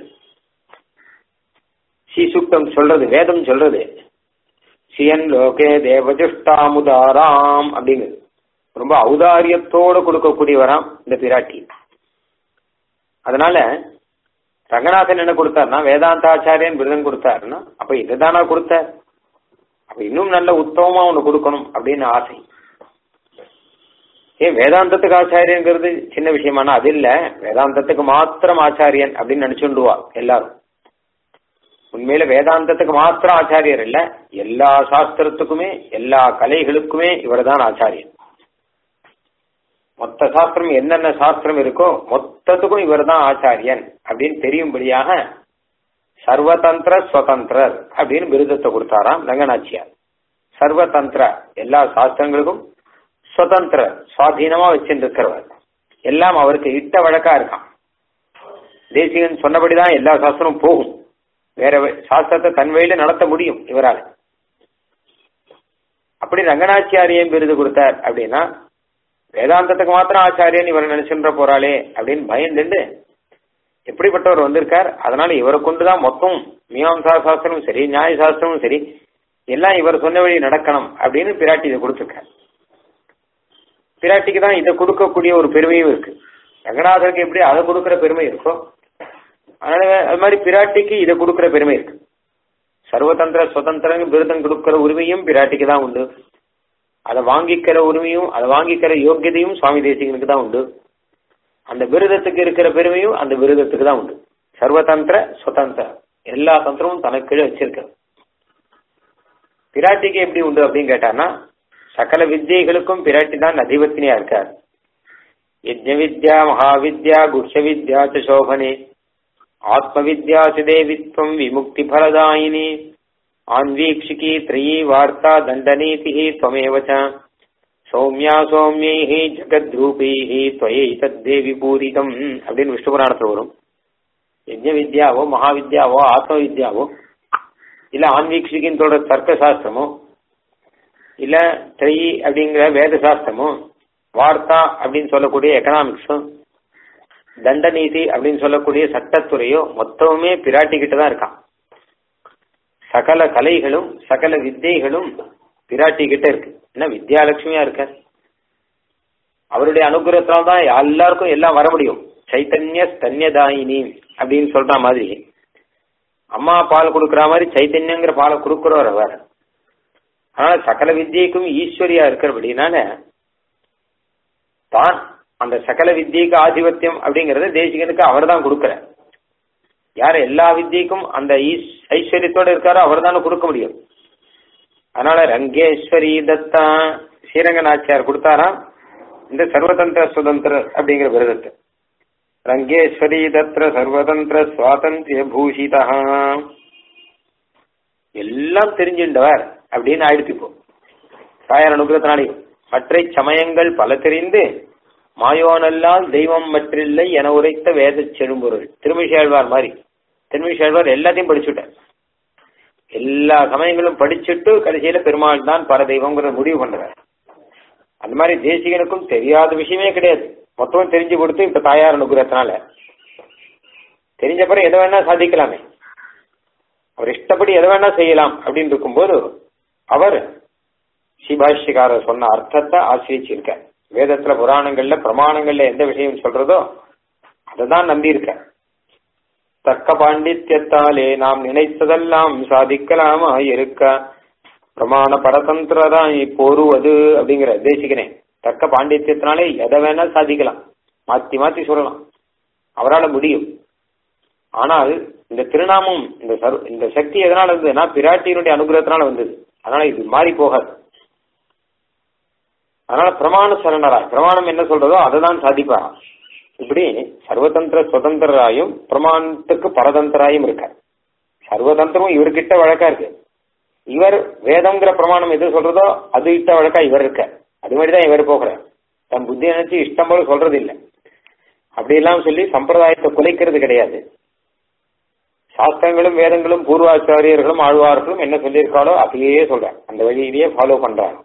S1: ஸ்ரீசுக்தம் சொல்றது வேதம் சொல்றது சியன் லோகே தேவஜுஷ்டாமுதாராம் அப்படிங்கிறது ரொம்ப ஔதாரியத்தோடு கொடுக்கக்கூடியவராம் இந்த பிராட்டி அதனால ரங்கநாதன் என்ன கொடுத்தாருன்னா வேதாந்தாச்சாரியன் விருதம் கொடுத்தாருன்னா அப்ப இதுதானா கொடுத்தார் அப்ப இன்னும் நல்ல உத்தமமா ஒண்ணு கொடுக்கணும் அப்படின்னு ஆசை ஏன் வேதாந்தத்துக்கு ஆச்சாரியங்கிறது சின்ன விஷயமானா அது இல்ல வேதாந்தத்துக்கு மாத்திரம் ஆச்சாரியன் அப்படின்னு நினைச்சுடுவா எல்லாரும் உண்மையில வேதாந்தத்துக்கு மாத்திரம் ஆச்சாரியர் இல்ல எல்லா சாஸ்திரத்துக்குமே எல்லா கலைகளுக்குமே இவர் தான் ஆச்சாரியன் மொத்த சாஸ்திரம் என்னென்ன சாஸ்திரம் இருக்கோ மொத்தத்துக்கும் இவர் தான் ஆச்சாரியன் அப்படின்னு தெரியும்படியாக சர்வதந்திர சுதந்திரர் அப்படின்னு விருதத்தை கொடுத்தாராம் ரங்கநாச்சியார் சர்வதந்திர எல்லா சாஸ்திரங்களுக்கும் சுதந்திர சுவாதீனமா வச்சிருக்கிறவர் எல்லாம் அவருக்கு இட்ட வழக்கா இருக்கான் தேசிகன் சொன்னபடிதான் எல்லா சாஸ்திரமும் போகும் வேற சாஸ்திரத்தை தன் வழியில நடத்த முடியும் இவரால் அப்படி ரங்கநாச்சியாரியம் விருது கொடுத்தார் அப்படின்னா வேதாந்தத்துக்கு மாத்திரம் ஆச்சாரியன் இவர் நினைச்சுன்ற போறாளே அப்படின்னு பயந்துண்டு எப்படிப்பட்டவர் வந்திருக்கார் அதனால இவரை கொண்டுதான் மொத்தம் மீமாம்சா சாஸ்திரமும் சரி நியாய சாஸ்திரமும் சரி எல்லாம் இவர் சொன்ன வழி நடக்கணும் அப்படின்னு பிராட்டி இதை கொடுத்துருக்கார் பிராட்டிக்கு தான் இதை கொடுக்கக்கூடிய ஒரு பெருமையும் இருக்கு ரங்கநாதருக்கு எப்படி அதை கொடுக்கிற பெருமை இருக்கோ அதனால அது மாதிரி பிராட்டிக்கு இதை கொடுக்கிற பெருமை இருக்கு சர்வதந்திர சுதந்திரம் விருதம் கொடுக்கிற உரிமையும் பிராட்டிக்கு தான் உண்டு அதை வாங்கிக்கிற உரிமையும் அதை வாங்கிக்கிற யோக்கியதையும் சுவாமி தேசிகனுக்கு தான் உண்டு அந்த விருதத்துக்கு இருக்கிற பெருமையும் அந்த விருதத்துக்கு தான் உண்டு சர்வதந்திர சுதந்திர எல்லா தந்திரமும் தனக்கு கீழே வச்சிருக்க பிராட்டிக்கு எப்படி உண்டு அப்படின்னு கேட்டான்னா சகல வித்தியைகளுக்கும் பிராட்டி தான் அதிபத்தினியா இருக்கார் யஜ்ஞ வித்யா மகாவித்யா குஹ்ய வித்யா சோபனே ஆத்ம வித்யா தேவித்வம் விமுக்தி பலதாயினி ஆன்வீக்ஷிகி த்ரயீ வார்த்தா தண்டநீதி त्वमेव च சௌமியா சௌமியை ஜெகத்ரூபீஹி துவயை தத்தேவி பூரிதம் அப்படின்னு விஷ்ணு புராணத்தில் வரும் யஜ்ஞ வித்யாவோ மகாவித்யாவோ ஆத்ம வித்யாவோ இல்ல ஆன்வீக்ஷிகின்னு சொல்ற தர்க்க சாஸ்திரமோ இல்ல த்ரயி அப்படிங்கிற வேத சாஸ்திரமோ வார்த்தா அப்படின்னு சொல்லக்கூடிய எக்கனாமிக்ஸும் தண்டநீதி அப்படின்னு சொல்லக்கூடிய சட்டத்துறையோ மொத்தமுமே பிராட்டி கிட்ட தான் இருக்கான் சகல கலைகளும் சகல வித்தைகளும் பிராட்டி கிட்ட இருக்கு என்ன வித்யாலட்சுமியா இருக்க அவருடைய அனுகிரகத்தால் தான் எல்லாருக்கும் எல்லாம் வர முடியும் சைத்தன்ய ஸ்தன்யதாயினி அப்படின்னு சொல்ற மாதிரி அம்மா பால் கொடுக்கற மாதிரி சைத்தன்யங்கிற பாலை கொடுக்கிறவர் அவர் அதனால சகல வித்தியைக்கும் ஈஸ்வரியா இருக்கிறபடினால தான் அந்த சகல வித்தியைக்கு ஆதிபத்தியம் அப்படிங்கறத தேசிகனுக்கு அவர் தான் கொடுக்கிற யார் எல்லா வித்தியைக்கும் அந்த ஐஸ்வர்யத்தோட இருக்காரோ அவர் தானே கொடுக்க முடியும் அதனால ரங்கேஸ்வரி தத்தா ஸ்ரீரங்க நாச்சியார் கொடுத்தாராம் இந்த சர்வதந்திர சுதந்திர அப்படிங்கிற விரதத்தை ரங்கேஸ்வரி தத்ர சர்வதந்திர சுவாதந்திரிய பூஷிதா எல்லாம் தெரிஞ்சின்றவர் அப்படின்னு ஆயிடுத்து இப்போ தாயார் அனுகிரகத்தினாலையும் மற்ற சமயங்கள் பல தெரிந்து மாயோனல்லால் தெய்வம் மற்றில்லை என உரைத்த வேத செழும்பொருள் திருமிஷேழ்வார் மாதிரி திருமிஷேழ்வார் எல்லாத்தையும் படிச்சுட்டார் எல்லா சமயங்களும் படிச்சுட்டு கடைசியில பெருமாள் தான் பரதெய்வங்கிற முடிவு பண்றார் அந்த மாதிரி தேசிகனுக்கும் தெரியாத விஷயமே கிடையாது மொத்தம் தெரிஞ்சு கொடுத்து இப்ப தாயார் அனுகிரகத்தினால தெரிஞ்ச பிறகு எதை வேணா சாதிக்கலாமே அவர் இஷ்டப்படி எதை வேணா செய்யலாம் அப்படின்னு இருக்கும்போது அவர் சிபாஷ்யக்காரர் சொன்ன அர்த்தத்தை ஆசிரிச்சிருக்க வேதத்துல புராணங்கள்ல பிரமாணங்கள்ல எந்த விஷயம் சொல்றதோ அதை தான் நம்பி இருக்க தக்க பாண்டித்யத்தாலே நாம் நினைத்ததெல்லாம் சாதிக்கலாமா இருக்க பிரமாண பரதந்திரதான் போருவது அப்படிங்கிற தேசிக்கிறேன் தக்க பாண்டித்யத்தினாலே எதை வேணா சாதிக்கலாம் மாத்தி மாத்தி சொல்லலாம் அவரால் முடியும் ஆனால் இந்த திருநாமம் இந்த சர்வ இந்த சக்தி எதனால இருந்ததுன்னா பிராட்டியினுடைய அனுகிரகத்தினால வந்தது அதனால இது மாறி போகாது அதனால பிரமாண சரணராய் பிரமாணம் என்ன சொல்றதோ அதை தான் சாதிப்பாராம் இப்படி சர்வதந்திர சுதந்திரராயும் பிரமாணத்துக்கு பரதந்திராயும் இருக்கார் சர்வதந்திரமும் இவர்கிட்ட வழக்கா இருக்கு இவர் வேதம்ங்கிற பிரமாணம் எது சொல்றதோ அது இட்ட வழக்கா இவர் இருக்க அது மாதிரிதான் இவர் போகிறார் தன் புத்தி நினைச்சு இஷ்டம் போல சொல்றது இல்லை அப்படி எல்லாம் சொல்லி சம்பிரதாயத்தை குலைக்கிறது கிடையாது சாஸ்திரங்களும் வேதங்களும் பூர்வாச்சாரியர்களும் ஆழ்வார்களும் என்ன சொல்லியிருக்காளோ அதையே சொல்றார் அந்த வழியிலேயே ஃபாலோ பண்றாங்க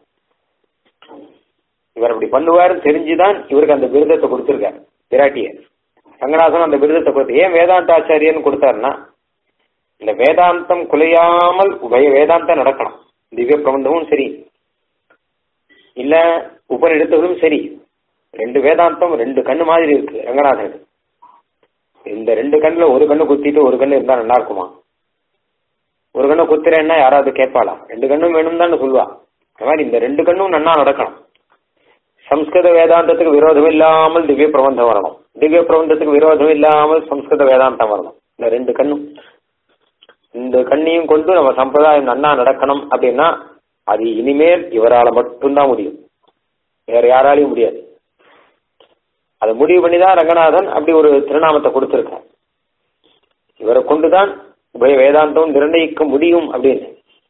S1: இவர் அப்படி பண்ணுவாருன்னு தெரிஞ்சுதான் இவருக்கு அந்த விருதத்தை கொடுத்திருக்காரு பிராட்டிய ரங்கநாதன் அந்த விருதத்தை கொடுத்து ஏன் வேதாந்த ஆச்சாரியன்னு கொடுத்தாருன்னா இந்த வேதாந்தம் குலையாமல் உபய வேதாந்தம் நடக்கணும் திவ்ய பிரபந்தமும் சரி இல்ல உபநிடத்துகளும் சரி ரெண்டு வேதாந்தம் ரெண்டு கண்ணு மாதிரி இருக்கு ரங்கநாதனுக்கு இந்த ரெண்டு கண்ணுல ஒரு கண்ணு குத்திட்டு ஒரு கண்ணு இருந்தா நல்லா இருக்குமா ஒரு கண்ணு குத்துறேன்னா யாராவது கேட்பாளா ரெண்டு கண்ணும் வேணும் தான் சொல்லுவா அந்த மாதிரி இந்த ரெண்டு கண்ணும் நன்னா நடக்கணும் சம்ஸ்கிருத வேதாந்தத்துக்கு விரோதம் இல்லாமல் திவ்ய பிரபந்தம் வரணும் திவ்ய பிரபந்தத்துக்கு விரோதம் இல்லாமல் சம்ஸ்கிருத வேதாந்தம் வரணும் இந்த ரெண்டு கண்ணும் இந்த கண்ணையும் கொண்டு நம்ம சம்பிரதாயம் நன்னா நடக்கணும் அப்படின்னா அது இனிமேல் இவரால் மட்டும்தான் முடியும் வேற யாராலையும் முடியாது அதை முடிவு பண்ணி தான் ரங்கநாதன் அப்படி ஒரு திருநாமத்தை கொடுத்திருக்கார் இவரை கொண்டுதான் உபய வேதாந்தம் நிர்ணயிக்க முடியும் அப்படின்னு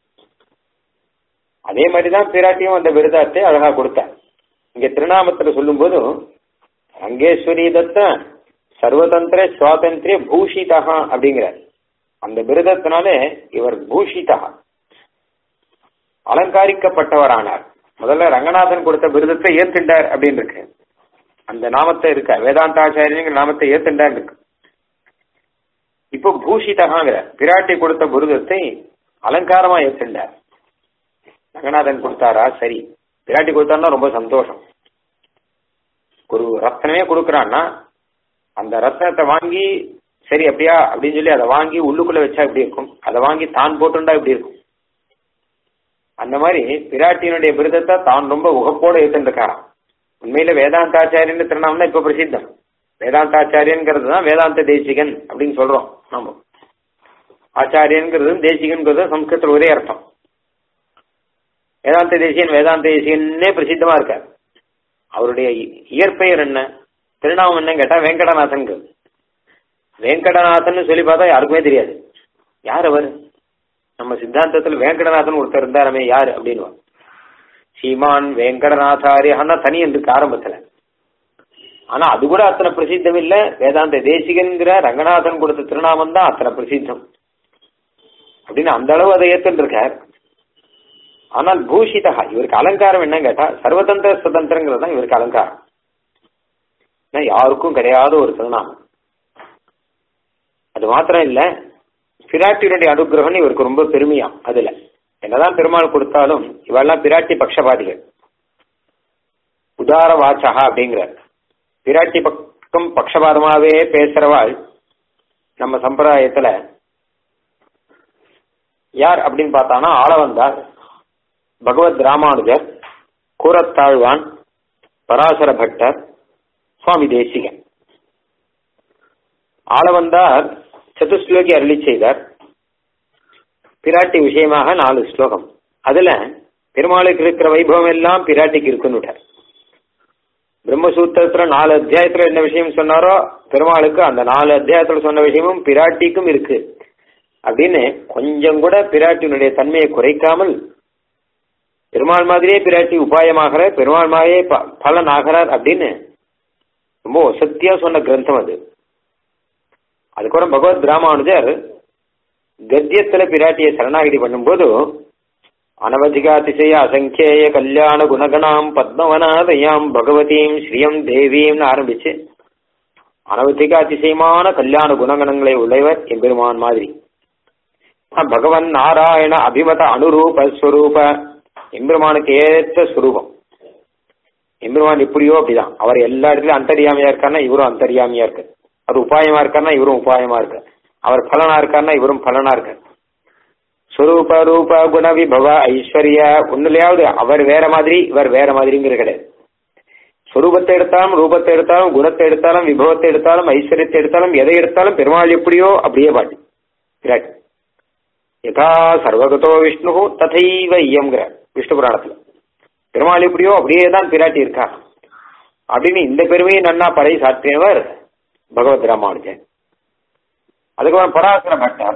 S1: அதே மாதிரிதான் பிராட்டியும் அந்த விருதாத்தை அழகா கொடுத்தார் இங்க திருநாமத்துல சொல்லும்போது ரங்கேஸ்வரி தத்த சர்வதந்திர சுவாதந்திரிய பூஷிதா அப்படிங்கிறார் அந்த விருதத்தினாலே இவர் பூஷிதா அலங்காரிக்கப்பட்டவரானார் முதல்ல ரங்கநாதன் கொடுத்த விருதத்தை ஏத்துண்டார் அப்படின்னு இருக்கு அந்த நாமத்தை இருக்க வேதாந்தாச்சாரியங்கிற நாமத்தை ஏத்துண்டார் இருக்கு இப்போ பூஷிதகாங்கிற பிராட்டி கொடுத்த விருதத்தை அலங்காரமா ஏத்துண்டார் ரங்கநாதன் கொடுத்தாரா சரி பிராட்டி கொடுத்தாருன்னா ரொம்ப சந்தோஷம் ஒரு ரத்னமே கொடுக்கறான்னா அந்த ரத்னத்தை வாங்கி சரி அப்படியா அப்படின்னு சொல்லி அதை வாங்கி உள்ளுக்குள்ள வச்சா எப்படி இருக்கும் அதை வாங்கி தான் போட்டுண்டா எப்படி இருக்கும் அந்த மாதிரி பிராட்டியினுடைய விருதத்தை தான் ரொம்ப உகப்போட ஏத்துருக்காராம் உண்மையில வேதாந்தாச்சாரியன் திருநாமம் இப்ப பிரசித்தம் வேதாந்தாச்சாரியன்கிறது தான் வேதாந்த தேசிகன் அப்படின்னு சொல்றோம் நாம ஆச்சாரியன்கிறது தேசிகன்கிறது சம்ஸ்கிருதத்தில் ஒரே அர்த்தம் வேதாந்த தேசியன் வேதாந்த தேசியன்னே பிரசித்தமா இருக்கார் அவருடைய இயற்பெயர் என்ன திருநாமம் என்ன கேட்டா வெங்கடநாதன் வெங்கடநாதன் சொல்லி பார்த்தா யாருக்குமே தெரியாது யார் அவர் நம்ம சித்தாந்தத்தில் வெங்கடநாதன் ஒருத்தர் இருந்தாரமே யார் அப்படின்னு சீமான் வெங்கடநாதாரியான்னா தனி இருக்கு ஆரம்பத்துல ஆனா அது கூட அத்தனை பிரசித்தம் இல்ல வேதாந்த தேசிகன்கிற ரங்கநாதன் கொடுத்த திருநாமம் தான் அத்தனை பிரசித்தம் அப்படின்னு அந்த அளவு அதை ஏத்துட்டு இருக்கார் ஆனால் பூஷிதா இவருக்கு அலங்காரம் என்ன கேட்டா சர்வதந்திர சுதந்திரங்கிறது தான் இவருக்கு அலங்காரம் யாருக்கும் கிடையாத ஒரு திருநாமம் அது மாத்திரம் இல்ல பிராட்டியினுடைய அனுகிரகம் இவருக்கு ரொம்ப பெருமையாம் அதுல என்னதான் பெருமாள் கொடுத்தாலும் இவெல்லாம் பிராட்டி பக்ஷபாதிகள் உதார வாச்சகா அப்படிங்கிறார் பிராட்டி பக்கம் பக்ஷபாதமாவே பேசுறவாள் நம்ம சம்பிரதாயத்துல யார் அப்படின்னு பார்த்தானா ஆளவந்தார் பகவத் ராமானுஜர் கூரத்தாழ்வான் பராசர பட்டர் சுவாமி தேசிகன் ஆளவந்தார் சதுஸ்லோகி அருளி செய்தார் பிராட்டி விஷயமாக நாலு ஸ்லோகம் அதுல பெருமாளுக்கு இருக்கிற வைபவம் எல்லாம் பிராட்டிக்கு இருக்குன்னு பிரம்மசூத்திரத்துல நாலு அத்தியாயத்துல என்ன விஷயம் சொன்னாரோ பெருமாளுக்கு அந்த நாலு அத்தியாயத்துல சொன்ன விஷயமும் பிராட்டிக்கும் இருக்கு அப்படின்னு கொஞ்சம் கூட பிராட்டியினுடைய தன்மையை குறைக்காமல் பெருமாள் மாதிரியே பிராட்டி உபாயமாகிற பெருமாள் மாதிரியே ப- பலன் ஆகிறார் அப்படின்னு ரொம்ப வசத்தியா சொன்ன கிரந்தம் அது அதுக்கப்புறம் பகவத் ராமானுஜர் கத்தியத்துல பிராட்டியை சரணாகிதி பண்ணும்போது அனவதிகாதிசய அசங்கேய கல்யாண குணகணாம் பத்மவனாதயாம் பகவதீம் ஸ்ரீயம் தேவீம்னு ஆரம்பிச்சு அனவதிக அதிசயமான கல்யாண குணகணங்களை உடையவர் எம்பெருமான் மாதிரி பகவன் நாராயண அபிமத அனுரூப ஸ்வரூப எம்பெருமானுக்கு ஏற்ற ஸ்வரூபம் எம்பெருமான் இப்படியோ அப்படிதான் அவர் எல்லா இடத்துலயும் அந்தரியாமையா இருக்காருன்னா இவரும் அந்தரியாமையா இருக்கு அது உபாயமா இருக்காருன்னா இவரும் உபாயமா இருக்கு அவர் பலனா இருக்காருன்னா இவரும் பலனா இருக்கு ஸ்வரூப ரூப குண விபவ ஐஸ்வர்ய ஒண்ணுலயாவது அவர் வேற மாதிரி இவர் வேற மாதிரிங்கிற கிடையாது ஸ்வரூபத்தை எடுத்தாலும் ரூபத்தை எடுத்தாலும் குணத்தை எடுத்தாலும் விபவத்தை எடுத்தாலும் ஐஸ்வர்யத்தை எடுத்தாலும் எதை எடுத்தாலும் பெருமாள் எப்படியோ அப்படியே பாட்டு விராட் யதா சர்வகதோ விஷ்ணு ததைவ ஐயம்ங்கிற விஷ்ணு புராணத்துல பெருமாள் எப்படியோ அப்படியே தான் பிராட்டி இருக்கா அப்படின்னு இந்த பெருமையை நன்னா பறை சாற்றியவர் பகவத் ராமானுஜன் அதுக்கப்புறம் பராசர பட்டார்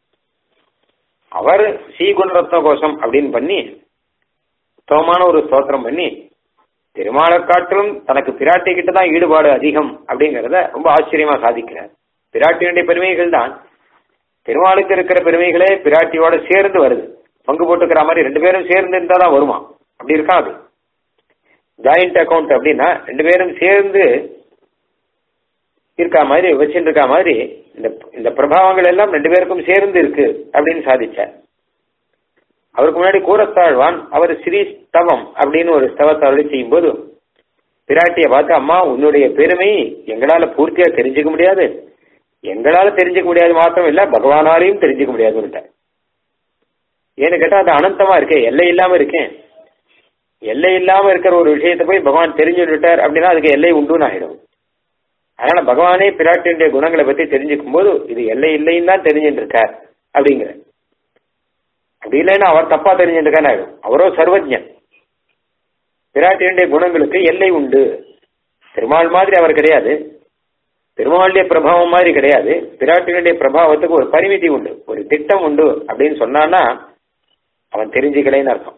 S1: அவர் ஸ்ரீகுணரத்ன கோஷம் அப்படின்னு பண்ணி உத்தமமான ஒரு ஸ்தோத்திரம் பண்ணி பெருமாளை காட்டிலும் தனக்கு பிராட்டி கிட்ட தான் ஈடுபாடு அதிகம் அப்படிங்கறத ரொம்ப ஆச்சரியமா சாதிக்கிறார் பிராட்டியினுடைய பெருமைகள் தான் பெருமாளுக்கு இருக்கிற பெருமைகளே பிராட்டியோட சேர்ந்து வருது பங்கு போட்டுக்கிற மாதிரி ரெண்டு பேரும் சேர்ந்து இருந்தா தான் வருமா அப்படி இருக்கா அது ஜாயிண்ட் அக்கவுண்ட் அப்படின்னா ரெண்டு பேரும் சேர்ந்து இருக்கா மாதிரி வச்சுட்டு இருக்கா மாதிரி இந்த இந்த பிரபாவங்கள் எல்லாம் ரெண்டு பேருக்கும் சேர்ந்து இருக்கு அப்படின்னு சாதிச்சார் அவருக்கு முன்னாடி கூறத்தாழ்வான் அவர் ஸ்ரீ ஸ்தவம் அப்படின்னு ஒரு ஸ்தவத்தை அருளி செய்யும் போது பிராட்டிய பார்த்து அம்மா உன்னுடைய பெருமை எங்களால பூர்த்தியா தெரிஞ்சுக்க முடியாது எங்களால தெரிஞ்சுக்க முடியாது மாத்திரம் இல்ல பகவானாலையும் தெரிஞ்சுக்க முடியாதுன்னு ஏன்னு கேட்டா அது அனந்தமா இருக்கே எல்லை இல்லாம இருக்கேன் எல்லை இல்லாம இருக்கிற ஒரு விஷயத்தை போய் பகவான் தெரிஞ்சு விட்டார் அப்படின்னா அதுக்கு எல்லை உண்டுன்னு ஆயிடும் அதனால பகவானே பிராட்டியுடைய குணங்களை பத்தி தெரிஞ்சுக்கும் போது இது எல்லை இல்லைன்னு தான் தெரிஞ்சுட்டு இருக்கார் அப்படிங்கிற அப்படி இல்லைன்னா அவர் தப்பா தெரிஞ்சுட்டு இருக்கான்னு ஆயிடும் அவரோ சர்வஜன் பிராட்டியுடைய குணங்களுக்கு எல்லை உண்டு பெருமாள் மாதிரி அவர் கிடையாது பெருமாளுடைய பிரபாவம் மாதிரி கிடையாது பிராட்டினுடைய பிரபாவத்துக்கு ஒரு பரிமிதி உண்டு ஒரு திட்டம் உண்டு அப்படின்னு சொன்னான்னா அவன் தெரிஞ்சுக்கலைன்னு அர்த்தம்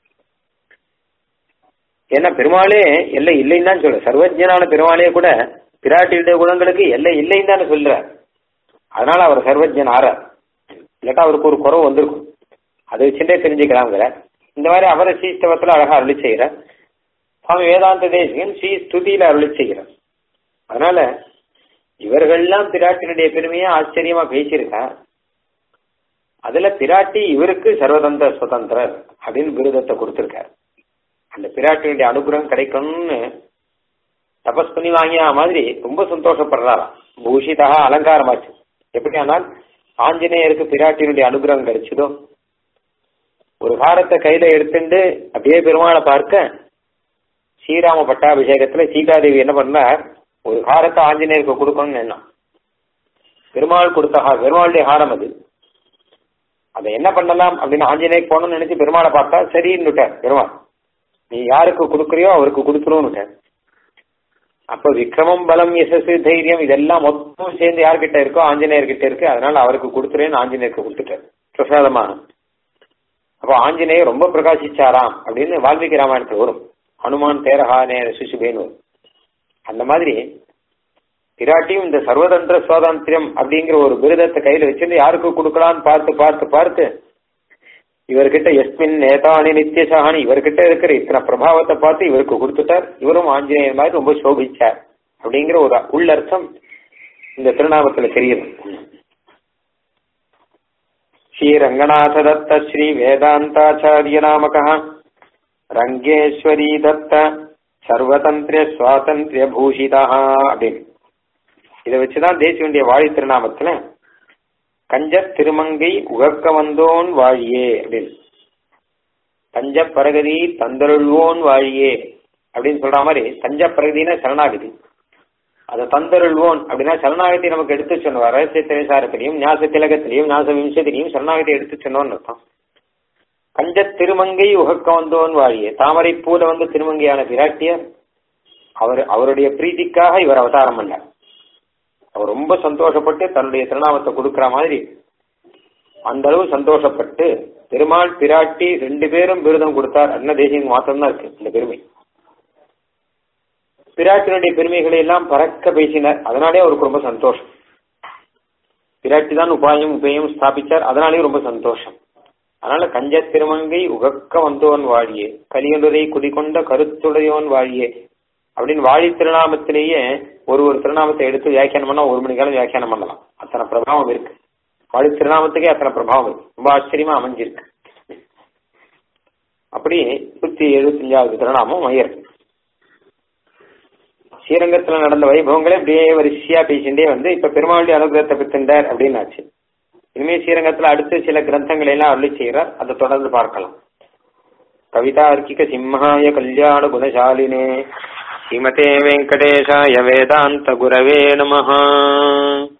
S1: ஏன்னா பெருமாளே எல்லை இல்லைன்னு தான் சொல்ற சர்வஜனான பெருமாளே கூட பிராட்டியுடைய குணங்களுக்கு எல்லை இல்லைன்னு தானே சொல்றார் அதனால அவர் சர்வஜன் ஆறார் இல்லாட்டா அவருக்கு ஒரு குறவு வந்திருக்கும் அதை வச்சுட்டே தெரிஞ்சுக்கலாங்கிற இந்த மாதிரி அவரை ஸ்ரீஸ்தவத்துல அழகா அருளி செய்கிறார் சுவாமி வேதாந்த தேசிகன் ஸ்ரீ ஸ்துதியில அருளி செய்கிறார் அதனால இவர்கள்லாம் பிராட்டினுடைய பெருமையை ஆச்சரியமா பேசியிருக்கா அதுல பிராட்டி இவருக்கு சர்வதந்திர சுதந்திரர் அப்படின்னு விருதத்தை கொடுத்திருக்கார் அந்த பிராட்டினுடைய அனுகிரகம் கிடைக்கணும்னு தபஸ் பண்ணி வாங்கிய மாதிரி ரொம்ப சந்தோஷப்படுறாராம் பூஷிதா அலங்காரமாச்சு எப்படி ஆனால் ஆஞ்சநேயருக்கு பிராட்டினுடைய அனுகிரகம் கிடைச்சதோ ஒரு காரத்தை கையில எடுத்துட்டு அப்படியே பெருமாளை பார்க்க ஸ்ரீராம பட்டாபிஷேகத்துல சீதாதேவி என்ன பண்ணார் ஒரு ஹாரத்தை ஆஞ்சநேயருக்கு கொடுக்கணும்னு என்ன பெருமாள் கொடுத்த ஹாரம் பெருமாளுடைய ஹாரம் அது அதை என்ன பண்ணலாம் அப்படின்னு ஆஞ்சநேயர் போகணும்னு நினைச்சு பெருமாளை பார்த்தா சரின்னுட்டார் பெருமாள் நீ யாருக்கு கொடுக்குறியோ அவருக்கு கொடுத்துருவோம்னுட்டார் அப்ப விக்ரமம் பலம் யசஸ் தைரியம் இதெல்லாம் மொத்தம் சேர்ந்து யார்கிட்ட இருக்கோ ஆஞ்சநேயர் கிட்ட இருக்கு அதனால அவருக்கு கொடுத்துறேன்னு ஆஞ்சநேயருக்கு கொடுத்துட்டார் பிரசாதமா அப்ப ஆஞ்சநேயர் ரொம்ப பிரகாசிச்சாராம் அப்படின்னு வால்மீகி ராமாயணத்துல வரும் ஹனுமான் தேரஹானே சுசுபேன்னு வரும் அந்த மாதிரி பிராட்டியும் இந்த சர்வதந்திர சுவாதந்திரம் அப்படிங்கிற ஒரு விருதத்தை கையில வச்சிருந்து யாருக்கு கொடுக்கலாம்னு பார்த்து பார்த்து பார்த்து இவர்கிட்ட எஸ்மின் நேதானி நித்தியசானி இவர்கிட்ட இருக்கிற இத்தனை பிரபாவத்தை பார்த்து இவருக்கு கொடுத்துட்டார் இவரும் ஆஞ்சநேயர் மாதிரி ரொம்ப சோபிச்சார் அப்படிங்கிற ஒரு உள்ளர்த்தம் இந்த திருநாமத்துல தெரியுது ஸ்ரீ ரங்கநாத தத்த ஸ்ரீ வேதாந்தாச்சாரிய நாமக ரங்கேஸ்வரி தத்த சர்வதந்திர சுவாதந்திரிய பூஷிதா அப்படின்னு இதை வச்சுதான் தேசியனுடைய வாழி திருநாமத்துல கஞ்ச திருமங்கை உகக்க வந்தோன் வாழியே அப்படின்னு தஞ்ச பரகதி தந்தருள்வோன் வாழியே அப்படின்னு சொல்ற மாதிரி தஞ்ச பரகதினா சரணாகதி அதை தந்தருள்வோன் அப்படின்னா சரணாகதி நமக்கு எடுத்து சொன்னவார் ரகசிய திரைசாரத்திலையும் ஞாச திலகத்திலையும் ஞாச விம்சத்திலையும் சரணாகதி எடுத்து சொன்னோன்னு அர்த்தம் கஞ்ச திருமங்கை உகக்க வந்தோன் வாழியே தாமரை பூல வந்து திருமங்கையான பிராட்டியர் அவர் அவருடைய பிரீதிக்காக இவர் அவதாரம் பண்ண அவர் ரொம்ப சந்தோஷப்பட்டு தன்னுடைய திருநாமத்தை கொடுக்கிற மாதிரி அந்த அளவு சந்தோஷப்பட்டு பெருமாள் பிராட்டி ரெண்டு பேரும் விருதம் கொடுத்தார் அண்ண தேசியம் மாத்திரம்தான் இருக்கு இந்த பெருமை பிராட்டினுடைய பெருமைகளை எல்லாம் பறக்க பேசினார் அதனாலே அவருக்கு ரொம்ப சந்தோஷம் பிராட்டி தான் உபாயம் உபயம் ஸ்தாபிச்சார் அதனாலே ரொம்ப சந்தோஷம் அதனால கஞ்ச திருமங்கை உகக்க வந்தோன் வாழியே கலியனுரை குடிகொண்ட கருத்துடையோன் வாழியே அப்படின்னு வாழி திருநாமத்திலேயே ஒரு ஒரு திருநாமத்தை எடுத்து வியாக்கியானம் பண்ணா ஒரு மணி காலம் வியாக்கியானம் பண்ணலாம் அத்தனை பிரபாவம் இருக்கு வாழி திருநாமத்துக்கே அத்தனை பிரபாவம் இருக்கு ரொம்ப ஆச்சரியமா அமைஞ்சிருக்கு அப்படி நூத்தி எழுபத்தஞ்சாவது திருநாமம் மயர் ஸ்ரீரங்கத்துல நடந்த வைபவங்களே அப்படியே வரிசையா பேசிண்டே வந்து இப்ப பெருமாளுடைய அனுகிரகத்தை பெற்றிருந்தார் அப்படின்னு ஆச்சு இனிமே ஸ்ரீரங்கத்துல அடுத்து சில கிரந்தங்களை எல்லாம் அருளி செய்கிறார் அதை தொடர்ந்து பார்க்கலாம் கவிதார்க்கிக சிம்ஹாய கல்யாண குணசாலினே ஸ்ரீமதே வெங்கடேஷாய வேதாந்த குரவே நமஹ